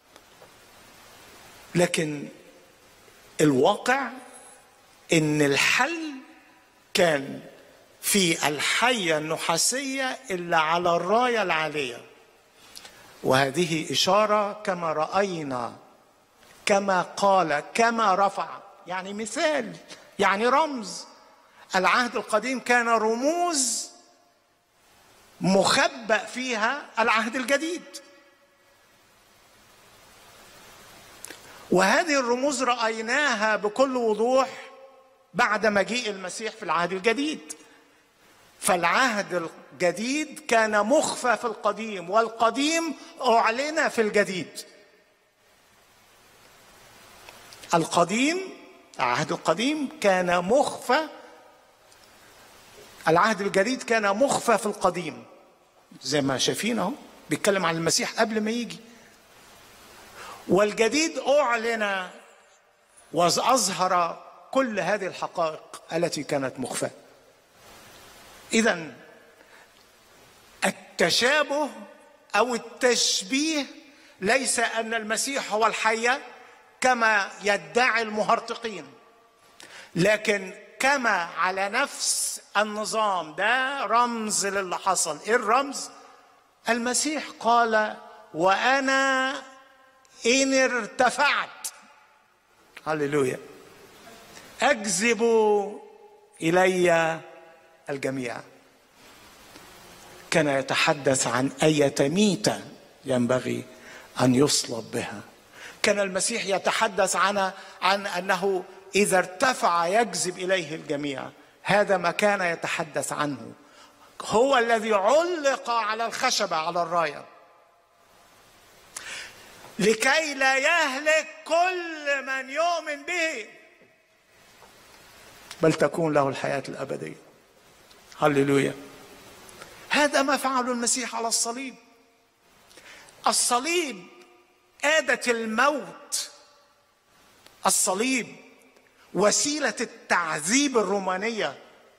لكن الواقع ان الحل كان في الحيه النحاسيه اللي على الرايه العاليه وهذه اشاره كما راينا كما قال كما رفع يعني مثال يعني رمز العهد القديم كان رموز مخبأ فيها العهد الجديد وهذه الرموز رأيناها بكل وضوح بعد مجيء المسيح في العهد الجديد فالعهد الجديد كان مخفى في القديم والقديم أعلن في الجديد القديم العهد القديم كان مخفى العهد الجديد كان مخفى في القديم زي ما شايفين اهو بيتكلم عن المسيح قبل ما يجي والجديد اعلن واظهر كل هذه الحقائق التي كانت مخفاه اذا التشابه او التشبيه ليس ان المسيح هو الحيه كما يدعي المهرطقين لكن كما على نفس النظام ده رمز للي حصل ايه الرمز المسيح قال وانا ان ارتفعت هللويا اجذب الي الجميع كان يتحدث عن ايه ميته ينبغي ان يصلب بها كان المسيح يتحدث عن عن انه اذا ارتفع يجذب اليه الجميع هذا ما كان يتحدث عنه هو الذي علق على الخشبه على الرايه لكي لا يهلك كل من يؤمن به بل تكون له الحياه الابديه هللويا هذا ما فعله المسيح على الصليب الصليب آدة الموت الصليب وسيلة التعذيب الرومانية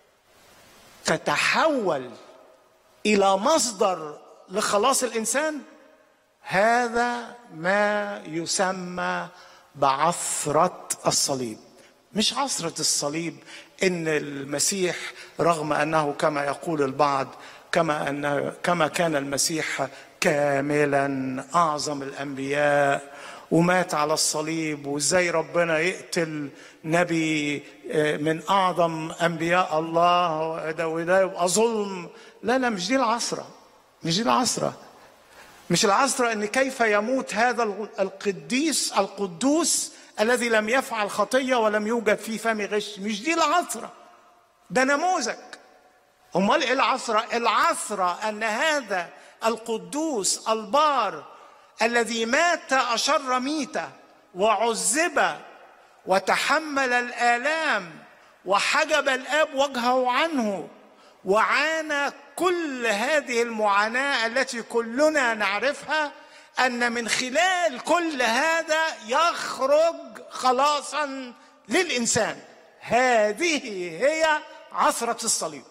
تتحول إلى مصدر لخلاص الإنسان هذا ما يسمى بعثرة الصليب مش عثرة الصليب إن المسيح رغم أنه كما يقول البعض كما أن كما كان المسيح كاملا أعظم الأنبياء ومات على الصليب وازاي ربنا يقتل نبي من اعظم انبياء الله ده وده يبقى ظلم لا لا مش دي العصره مش دي العصره مش العصره ان كيف يموت هذا القديس القدوس الذي لم يفعل خطيه ولم يوجد في فم غش مش دي العصره ده نموذج امال ايه العصره العصره ان هذا القدوس البار الذي مات أشر ميتة وعذب وتحمل الآلام وحجب الآب وجهه عنه وعانى كل هذه المعاناة التي كلنا نعرفها أن من خلال كل هذا يخرج خلاصا للإنسان هذه هي عثرة الصليب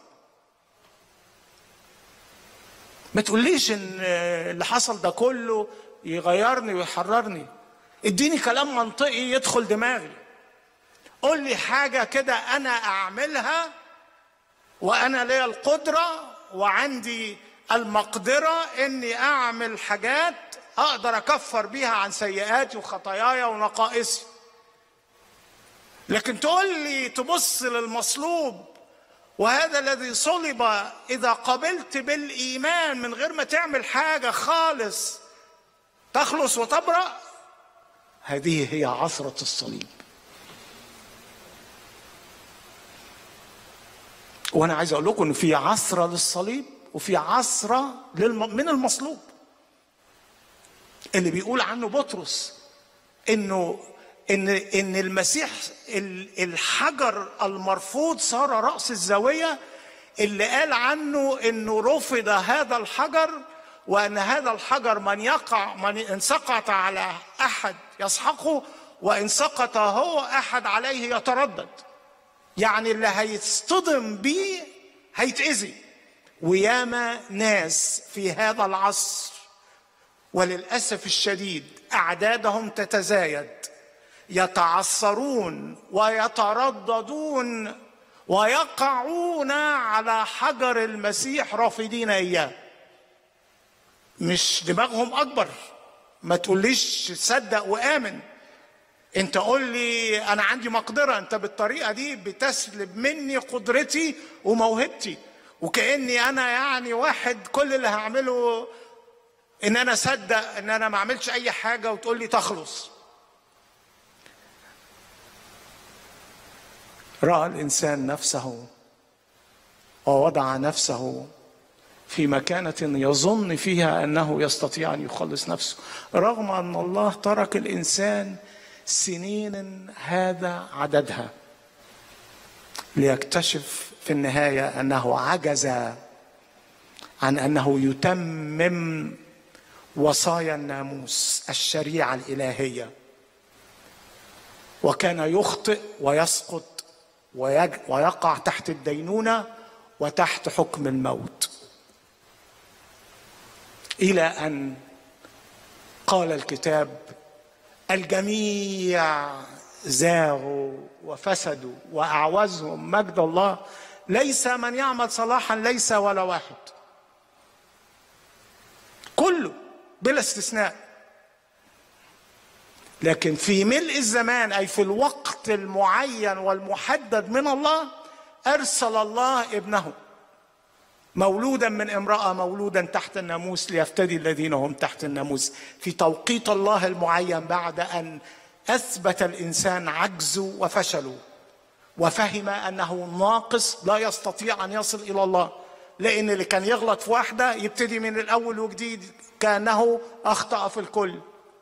ما تقوليش ان اللي حصل ده كله يغيرني ويحررني اديني كلام منطقي يدخل دماغي قول لي حاجة كده أنا أعملها وأنا ليا القدرة وعندي المقدرة إني أعمل حاجات أقدر أكفر بيها عن سيئاتي وخطاياي ونقائصي لكن تقول لي تبص للمصلوب وهذا الذي صلب إذا قبلت بالإيمان من غير ما تعمل حاجة خالص تخلص وتبرأ هذه هي عثرة الصليب وانا عايز اقول لكم ان في عثره للصليب وفي عثره للم... من المصلوب اللي بيقول عنه بطرس انه ان ان المسيح الحجر المرفوض صار راس الزاويه اللي قال عنه انه رفض هذا الحجر وان هذا الحجر من يقع من ان سقط على احد يسحقه وان سقط هو احد عليه يتردد يعني اللي هيصطدم بيه هيتأذي وياما ناس في هذا العصر وللأسف الشديد أعدادهم تتزايد يتعثرون ويترددون ويقعون على حجر المسيح رافضين إياه مش دماغهم أكبر ما تقوليش صدق وآمن انت قول لي انا عندي مقدره انت بالطريقه دي بتسلب مني قدرتي وموهبتي وكاني انا يعني واحد كل اللي هعمله ان انا اصدق ان انا ما اعملش اي حاجه وتقول لي تخلص راى الانسان نفسه ووضع نفسه في مكانة يظن فيها أنه يستطيع أن يخلص نفسه رغم أن الله ترك الإنسان سنين هذا عددها ليكتشف في النهايه انه عجز عن انه يتمم وصايا الناموس الشريعه الالهيه وكان يخطئ ويسقط ويقع تحت الدينونه وتحت حكم الموت الى ان قال الكتاب الجميع زاغوا وفسدوا واعوزهم مجد الله ليس من يعمل صلاحا ليس ولا واحد كله بلا استثناء لكن في ملء الزمان اي في الوقت المعين والمحدد من الله ارسل الله ابنه مولودا من امراه مولودا تحت الناموس ليفتدي الذين هم تحت الناموس في توقيت الله المعين بعد ان اثبت الانسان عجزه وفشله وفهم انه ناقص لا يستطيع ان يصل الى الله لان اللي كان يغلط في واحده يبتدي من الاول وجديد كانه اخطا في الكل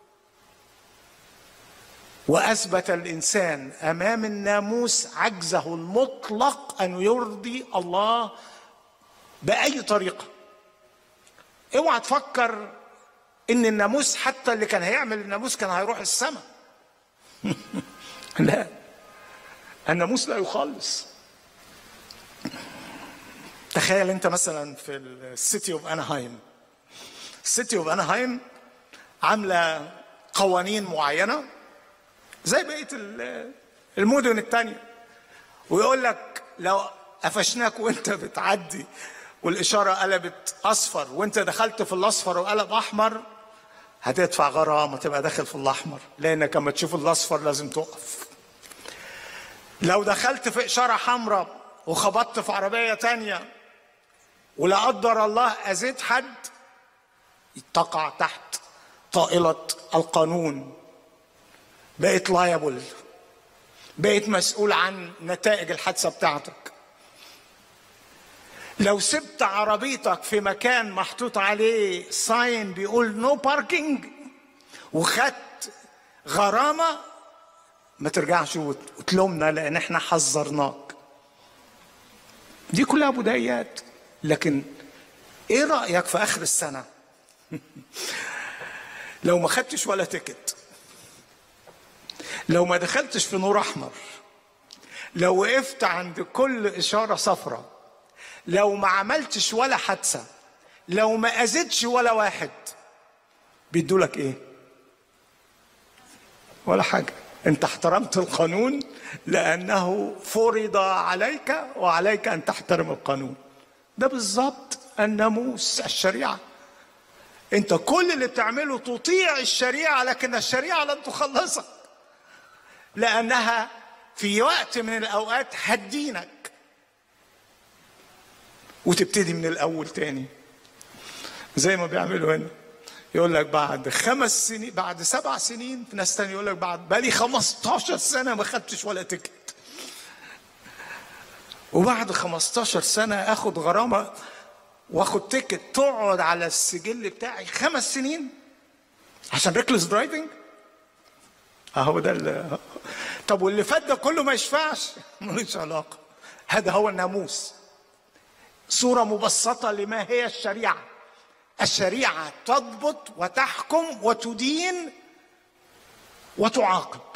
واثبت الانسان امام الناموس عجزه المطلق ان يرضي الله باي طريقه اوعى تفكر ان الناموس حتى اللي كان هيعمل الناموس كان هيروح السماء لا الناموس لا يخلص تخيل انت مثلا في السيتي اوف انهايم السيتي اوف انهايم عامله قوانين معينه زي بقيه ال- المدن التانية ويقول لك لو قفشناك وانت بتعدي والاشاره قلبت اصفر وانت دخلت في الاصفر وقلب احمر هتدفع غرامه تبقى داخل في الاحمر لانك لما تشوف الاصفر لازم تقف لو دخلت في اشاره حمراء وخبطت في عربيه تانية ولا قدر الله اذيت حد تقع تحت طائله القانون بقيت لايبل بقيت مسؤول عن نتائج الحادثه بتاعتك لو سبت عربيتك في مكان محطوط عليه ساين بيقول نو باركينج وخدت غرامه ما ترجعش وت- وتلومنا لان احنا حذرناك دي كلها بدايات لكن ايه رايك في اخر السنه لو ما خدتش ولا تيكت لو ما دخلتش في نور احمر لو وقفت عند كل اشاره صفراء لو ما عملتش ولا حادثه لو ما اذيتش ولا واحد بيدولك ايه ولا حاجه انت احترمت القانون لانه فرض عليك وعليك ان تحترم القانون ده بالظبط الناموس الشريعه انت كل اللي بتعمله تطيع الشريعه لكن الشريعه لن تخلصك لانها في وقت من الاوقات هتدينك وتبتدي من الاول تاني زي ما بيعملوا هنا يقول لك بعد خمس سنين بعد سبع سنين في ناس تاني يقول لك بعد بقالي 15 سنه ما خدتش ولا تيكت وبعد 15 سنه اخد غرامه واخد تيكت تقعد على السجل بتاعي خمس سنين عشان ريكلس درايفنج اهو ده اللي طب واللي فات ده كله ما يشفعش ملوش علاقه هذا هو الناموس صوره مبسطه لما هي الشريعه الشريعه تضبط وتحكم وتدين وتعاقب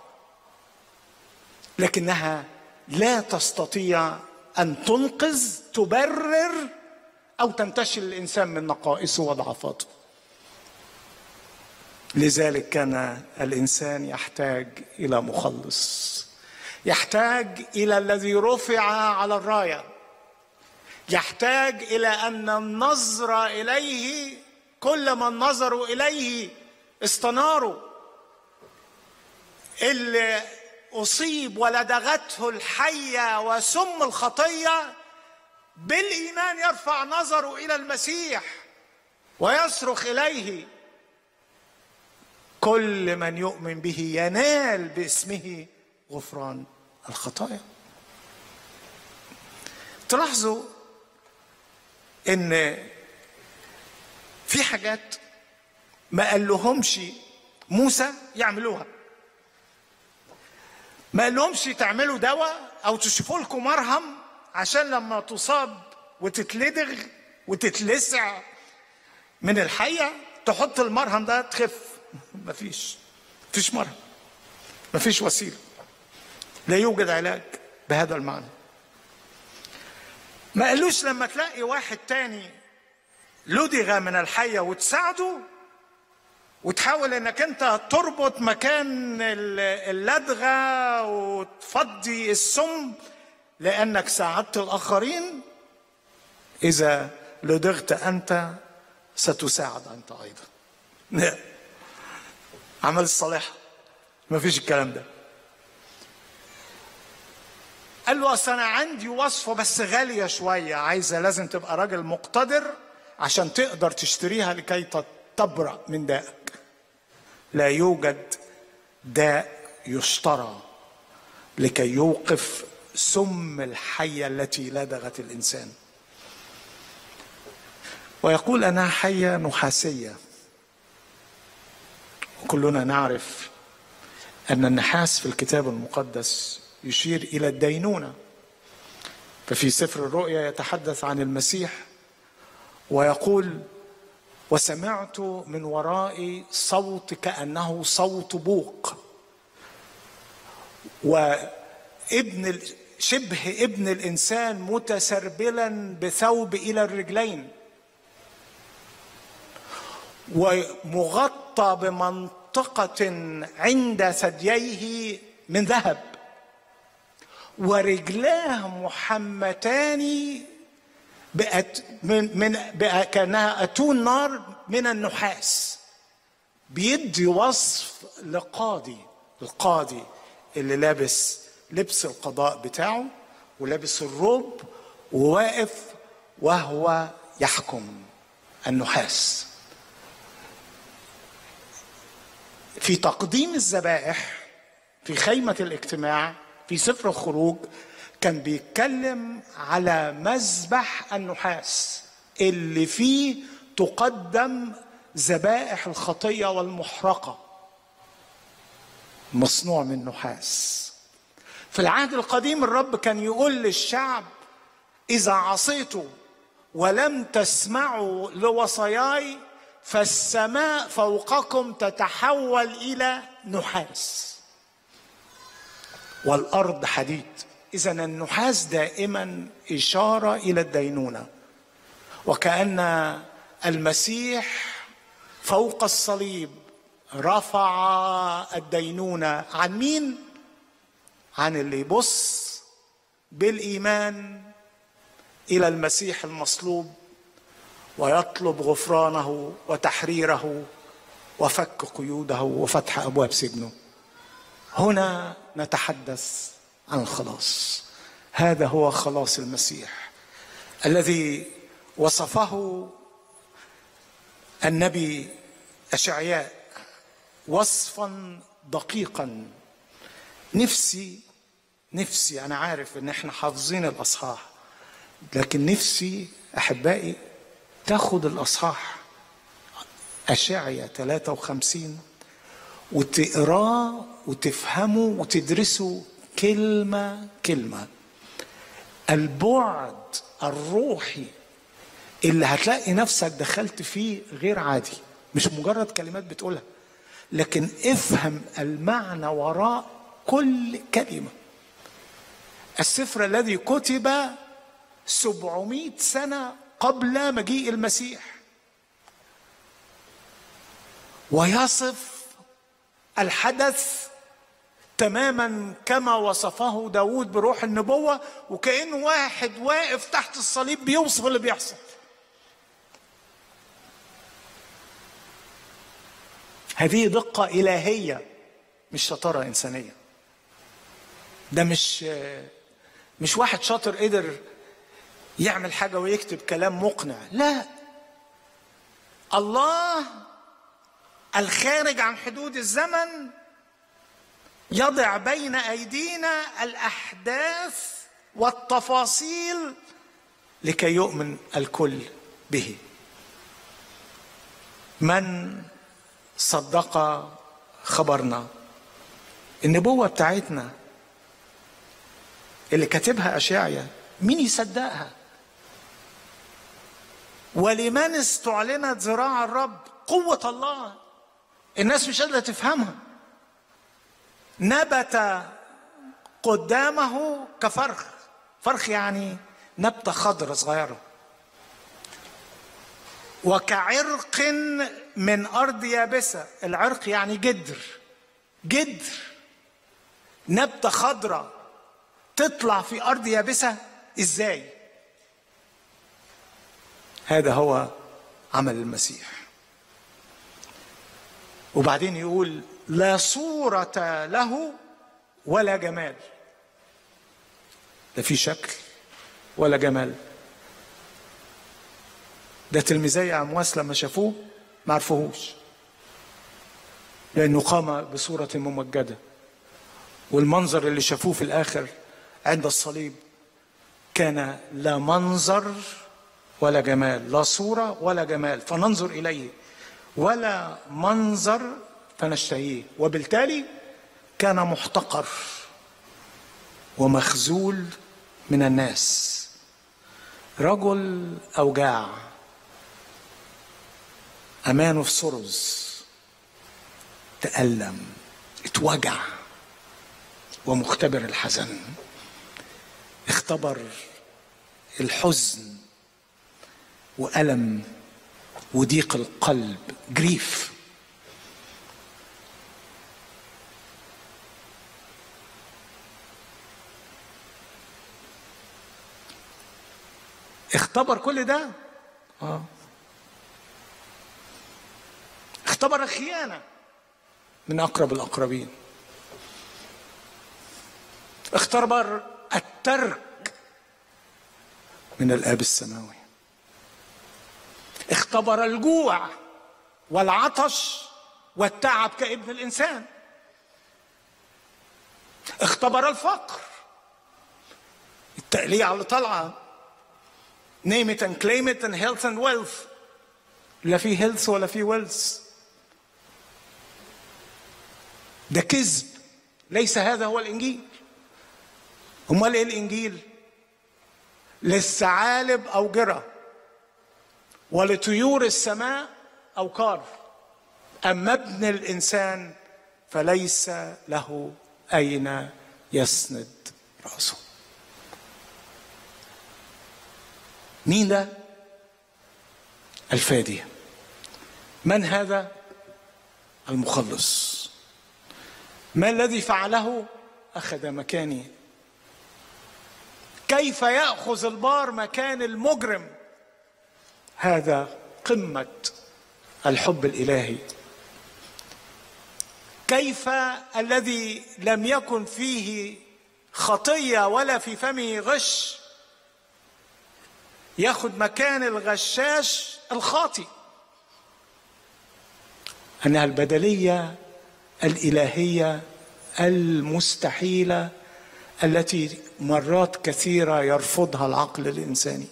لكنها لا تستطيع ان تنقذ تبرر او تنتشل الانسان من نقائصه وضعفاته لذلك كان الانسان يحتاج الى مخلص يحتاج الى الذي رفع على الرايه يحتاج الى ان النظر اليه كل من نظروا اليه استناروا اللي اصيب ولدغته الحيه وسم الخطيه بالايمان يرفع نظره الى المسيح ويصرخ اليه كل من يؤمن به ينال باسمه غفران الخطايا تلاحظوا ان في حاجات ما قال لهمش موسى يعملوها ما قال لهمش تعملوا دواء او تشوفوا لكم مرهم عشان لما تصاب وتتلدغ وتتلسع من الحية تحط المرهم ده تخف مفيش مفيش مرهم مفيش وسيلة لا يوجد علاج بهذا المعنى ما قالوش لما تلاقي واحد تاني لدغ من الحية وتساعده وتحاول انك انت تربط مكان اللدغة وتفضي السم لانك ساعدت الاخرين اذا لدغت انت ستساعد انت ايضا لا عمل الصالحه ما فيش الكلام ده قال له اصل انا عندي وصفه بس غاليه شويه عايزه لازم تبقى راجل مقتدر عشان تقدر تشتريها لكي تبرأ من دائك لا يوجد داء يشترى لكي يوقف سم الحية التي لدغت الإنسان ويقول أنها حية نحاسية وكلنا نعرف أن النحاس في الكتاب المقدس يشير إلى الدينونة ففي سفر الرؤيا يتحدث عن المسيح ويقول وسمعت من ورائي صوت كأنه صوت بوق وابن شبه ابن الانسان متسربلا بثوب الى الرجلين ومغطى بمنطقه عند ثدييه من ذهب ورجلاه محمتان بأت من من كانها اتون نار من النحاس بيدي وصف لقاضي القاضي اللي لابس لبس القضاء بتاعه ولابس الروب وواقف وهو يحكم النحاس في تقديم الذبائح في خيمة الاجتماع في سفر الخروج كان بيتكلم على مذبح النحاس اللي فيه تقدم ذبائح الخطية والمحرقة مصنوع من نحاس في العهد القديم الرب كان يقول للشعب اذا عصيتوا ولم تسمعوا لوصاياي فالسماء فوقكم تتحول الى نحاس والارض حديد اذا النحاس دائما اشاره الى الدينونه وكان المسيح فوق الصليب رفع الدينونه عن مين عن اللي يبص بالايمان الى المسيح المصلوب ويطلب غفرانه وتحريره وفك قيوده وفتح ابواب سجنه هنا نتحدث عن الخلاص هذا هو خلاص المسيح الذي وصفه النبي اشعياء وصفا دقيقا نفسي نفسي انا عارف ان احنا حافظين الاصحاح لكن نفسي احبائي تاخد الاصحاح اشعيا 53 وتقراه وتفهمه وتدرسه كلمه كلمه البعد الروحي اللي هتلاقي نفسك دخلت فيه غير عادي مش مجرد كلمات بتقولها لكن افهم المعنى وراء كل كلمة السفر الذي كتب سبعمائة سنة قبل مجيء المسيح ويصف الحدث تماما كما وصفه داود بروح النبوة وكأنه واحد واقف تحت الصليب بيوصف اللي بيحصل هذه دقة إلهية مش شطارة إنسانية ده مش مش واحد شاطر قدر يعمل حاجة ويكتب كلام مقنع لا الله الخارج عن حدود الزمن يضع بين أيدينا الأحداث والتفاصيل لكي يؤمن الكل به من صدق خبرنا النبوة بتاعتنا اللي كاتبها أشعيا مين يصدقها ولمن استعلنت ذراع الرب قوة الله الناس مش قادرة تفهمها نبت قدامه كفرخ فرخ يعني نبتة خضرة صغيرة وكعرق من أرض يابسة العرق يعني جدر جدر نبتة خضرة تطلع في أرض يابسة إزاي هذا هو عمل المسيح وبعدين يقول لا صورة له ولا جمال لا في شكل ولا جمال ده تلميذي عمواس لما شافوه ما عرفوهوش لأنه قام بصورة ممجدة والمنظر اللي شافوه في الآخر عند الصليب كان لا منظر ولا جمال لا صورة ولا جمال فننظر إليه ولا منظر فنشتهيه وبالتالي كان محتقر ومخزول من الناس رجل أوجاع أمانه في سرز تألم اتوجع ومختبر الحزن اختبر الحزن وألم وضيق القلب جريف اختبر كل ده اه اختبر الخيانة من أقرب الأقربين اختبر الترك من الآب السماوي اختبر الجوع والعطش والتعب كابن الإنسان اختبر الفقر التقليع اللي طالعه name it and claim it and health and wealth لا في هيلث ولا في ويلث ده كذب ليس هذا هو الانجيل امال ايه الانجيل للثعالب اوجره ولطيور السماء اوقار اما ابن الانسان فليس له اين يسند راسه مين ده الفادي من هذا المخلص ما الذي فعله اخذ مكاني كيف ياخذ البار مكان المجرم هذا قمه الحب الالهي كيف الذي لم يكن فيه خطيه ولا في فمه غش ياخد مكان الغشاش الخاطي انها البدليه الالهيه المستحيله التي مرات كثيره يرفضها العقل الانساني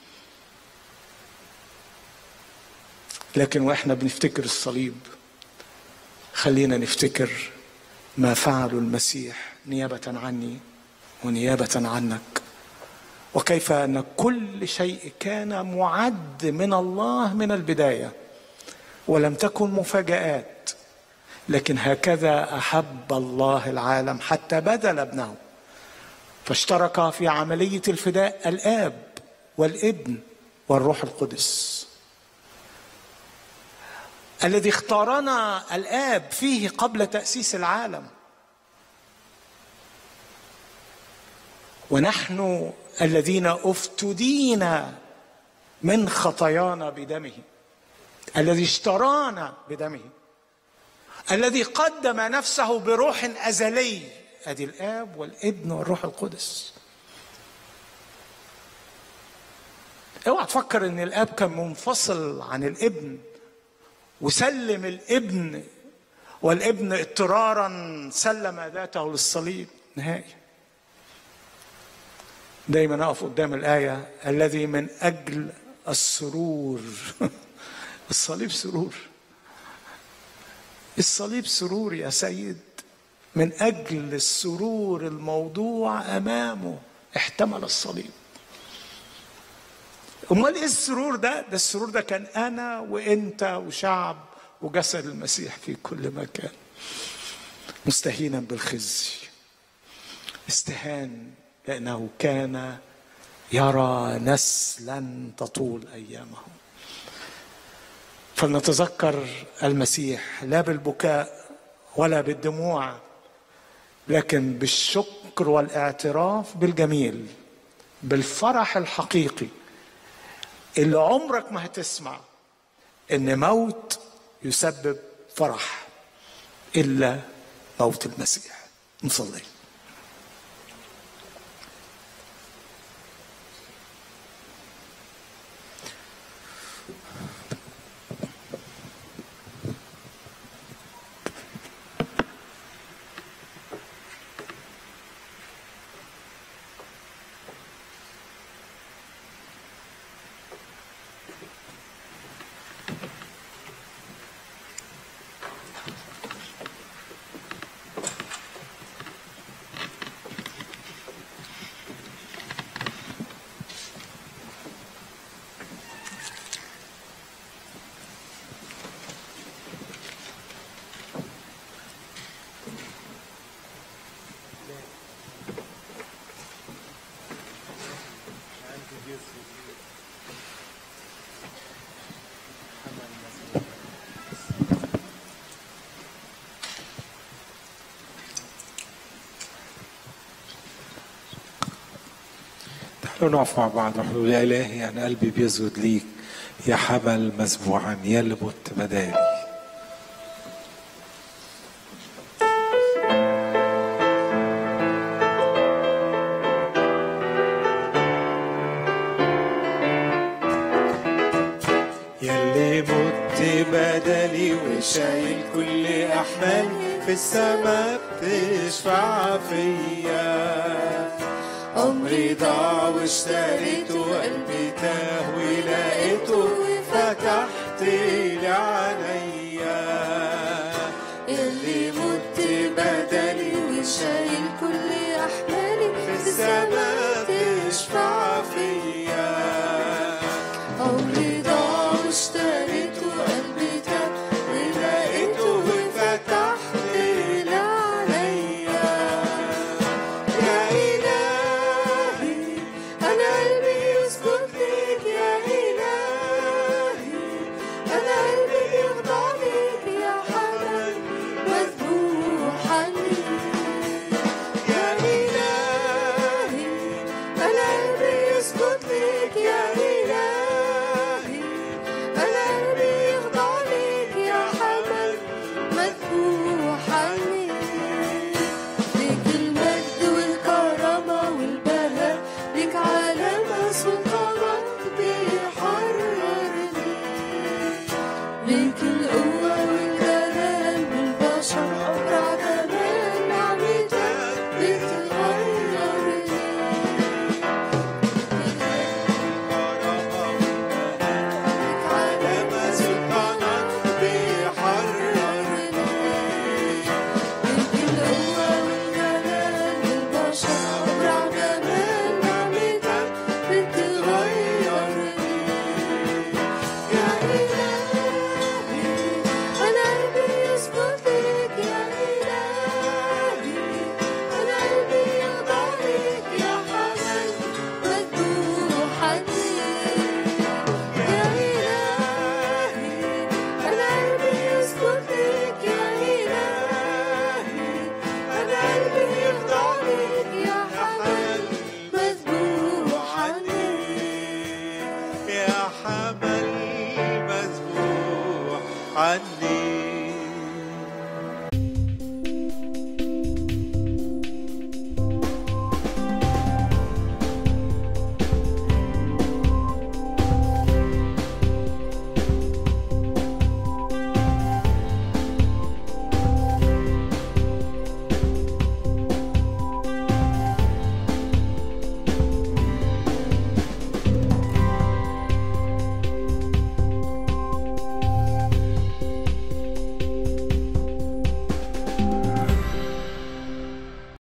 لكن واحنا بنفتكر الصليب خلينا نفتكر ما فعله المسيح نيابه عني ونيابه عنك وكيف ان كل شيء كان معد من الله من البدايه ولم تكن مفاجات لكن هكذا احب الله العالم حتى بذل ابنه فاشترك في عمليه الفداء الاب والابن والروح القدس الذي اختارنا الاب فيه قبل تاسيس العالم ونحن الذين افتدينا من خطايانا بدمه الذي اشترانا بدمه الذي قدم نفسه بروح ازلي ادي الاب والابن والروح القدس اوعى تفكر ان الاب كان منفصل عن الابن وسلم الابن والابن اضطرارا سلم ذاته للصليب نهائي دايما اقف قدام الايه الذي من اجل السرور الصليب سرور الصليب سرور يا سيد من اجل السرور الموضوع امامه احتمل الصليب امال ايه السرور ده ده السرور ده كان انا وانت وشعب وجسد المسيح في كل مكان مستهينا بالخزي استهان لانه كان يرى نسلا تطول ايامه فلنتذكر المسيح لا بالبكاء ولا بالدموع لكن بالشكر والاعتراف بالجميل بالفرح الحقيقي اللي عمرك ما هتسمع ان موت يسبب فرح الا موت المسيح نصلي تعالوا نقف مع بعض ونقول يا إلهي أنا قلبي بيسجد ليك يا حمل مسبوعا يا اللي مت بدالي يلي مت بدلي وشايل كل احمالي في السما بتشفع فيا عمري ضاع واشتريته قلبي تاه ولقيته فتحت لي عينيا اللي مت بدلي وشايل كل احمالي في السما تشفع فيا عمري ضاع واشتريته قلبي تاب ولقيته وفتحت لي عليا يا إلهي أنا قلبي يسكت ليك يا إلهي أنا قلبي يخضع ليك يا حنان مذبوح عنيك يا إلهي أنا قلبي يسكت ليك يا إلهي أنا قلبي يخضع ليك يا حمل مذبوح عنيك ليك المجد والكرامة والبهاء ليك علامة سلطانك بيحررني ليك القوة والجلال والبشر أبرع جمال نعمتك بتغيرني ليك علامة سلطانك بيحررني ليك القوة والجلال والبشر أبرع جمال نعمتك بتغيرني يا إلهي أنا قلبي يسكت ليك يا إلهي أنا قلبي يخضع ليك يا حمل مذبوح عنيك يا إلهي أنا قلبي يسكت ليك يا إلهي أنا قلبي يخضع ليك يا حمل مذبوح عنيك يا حمل مذبوح عني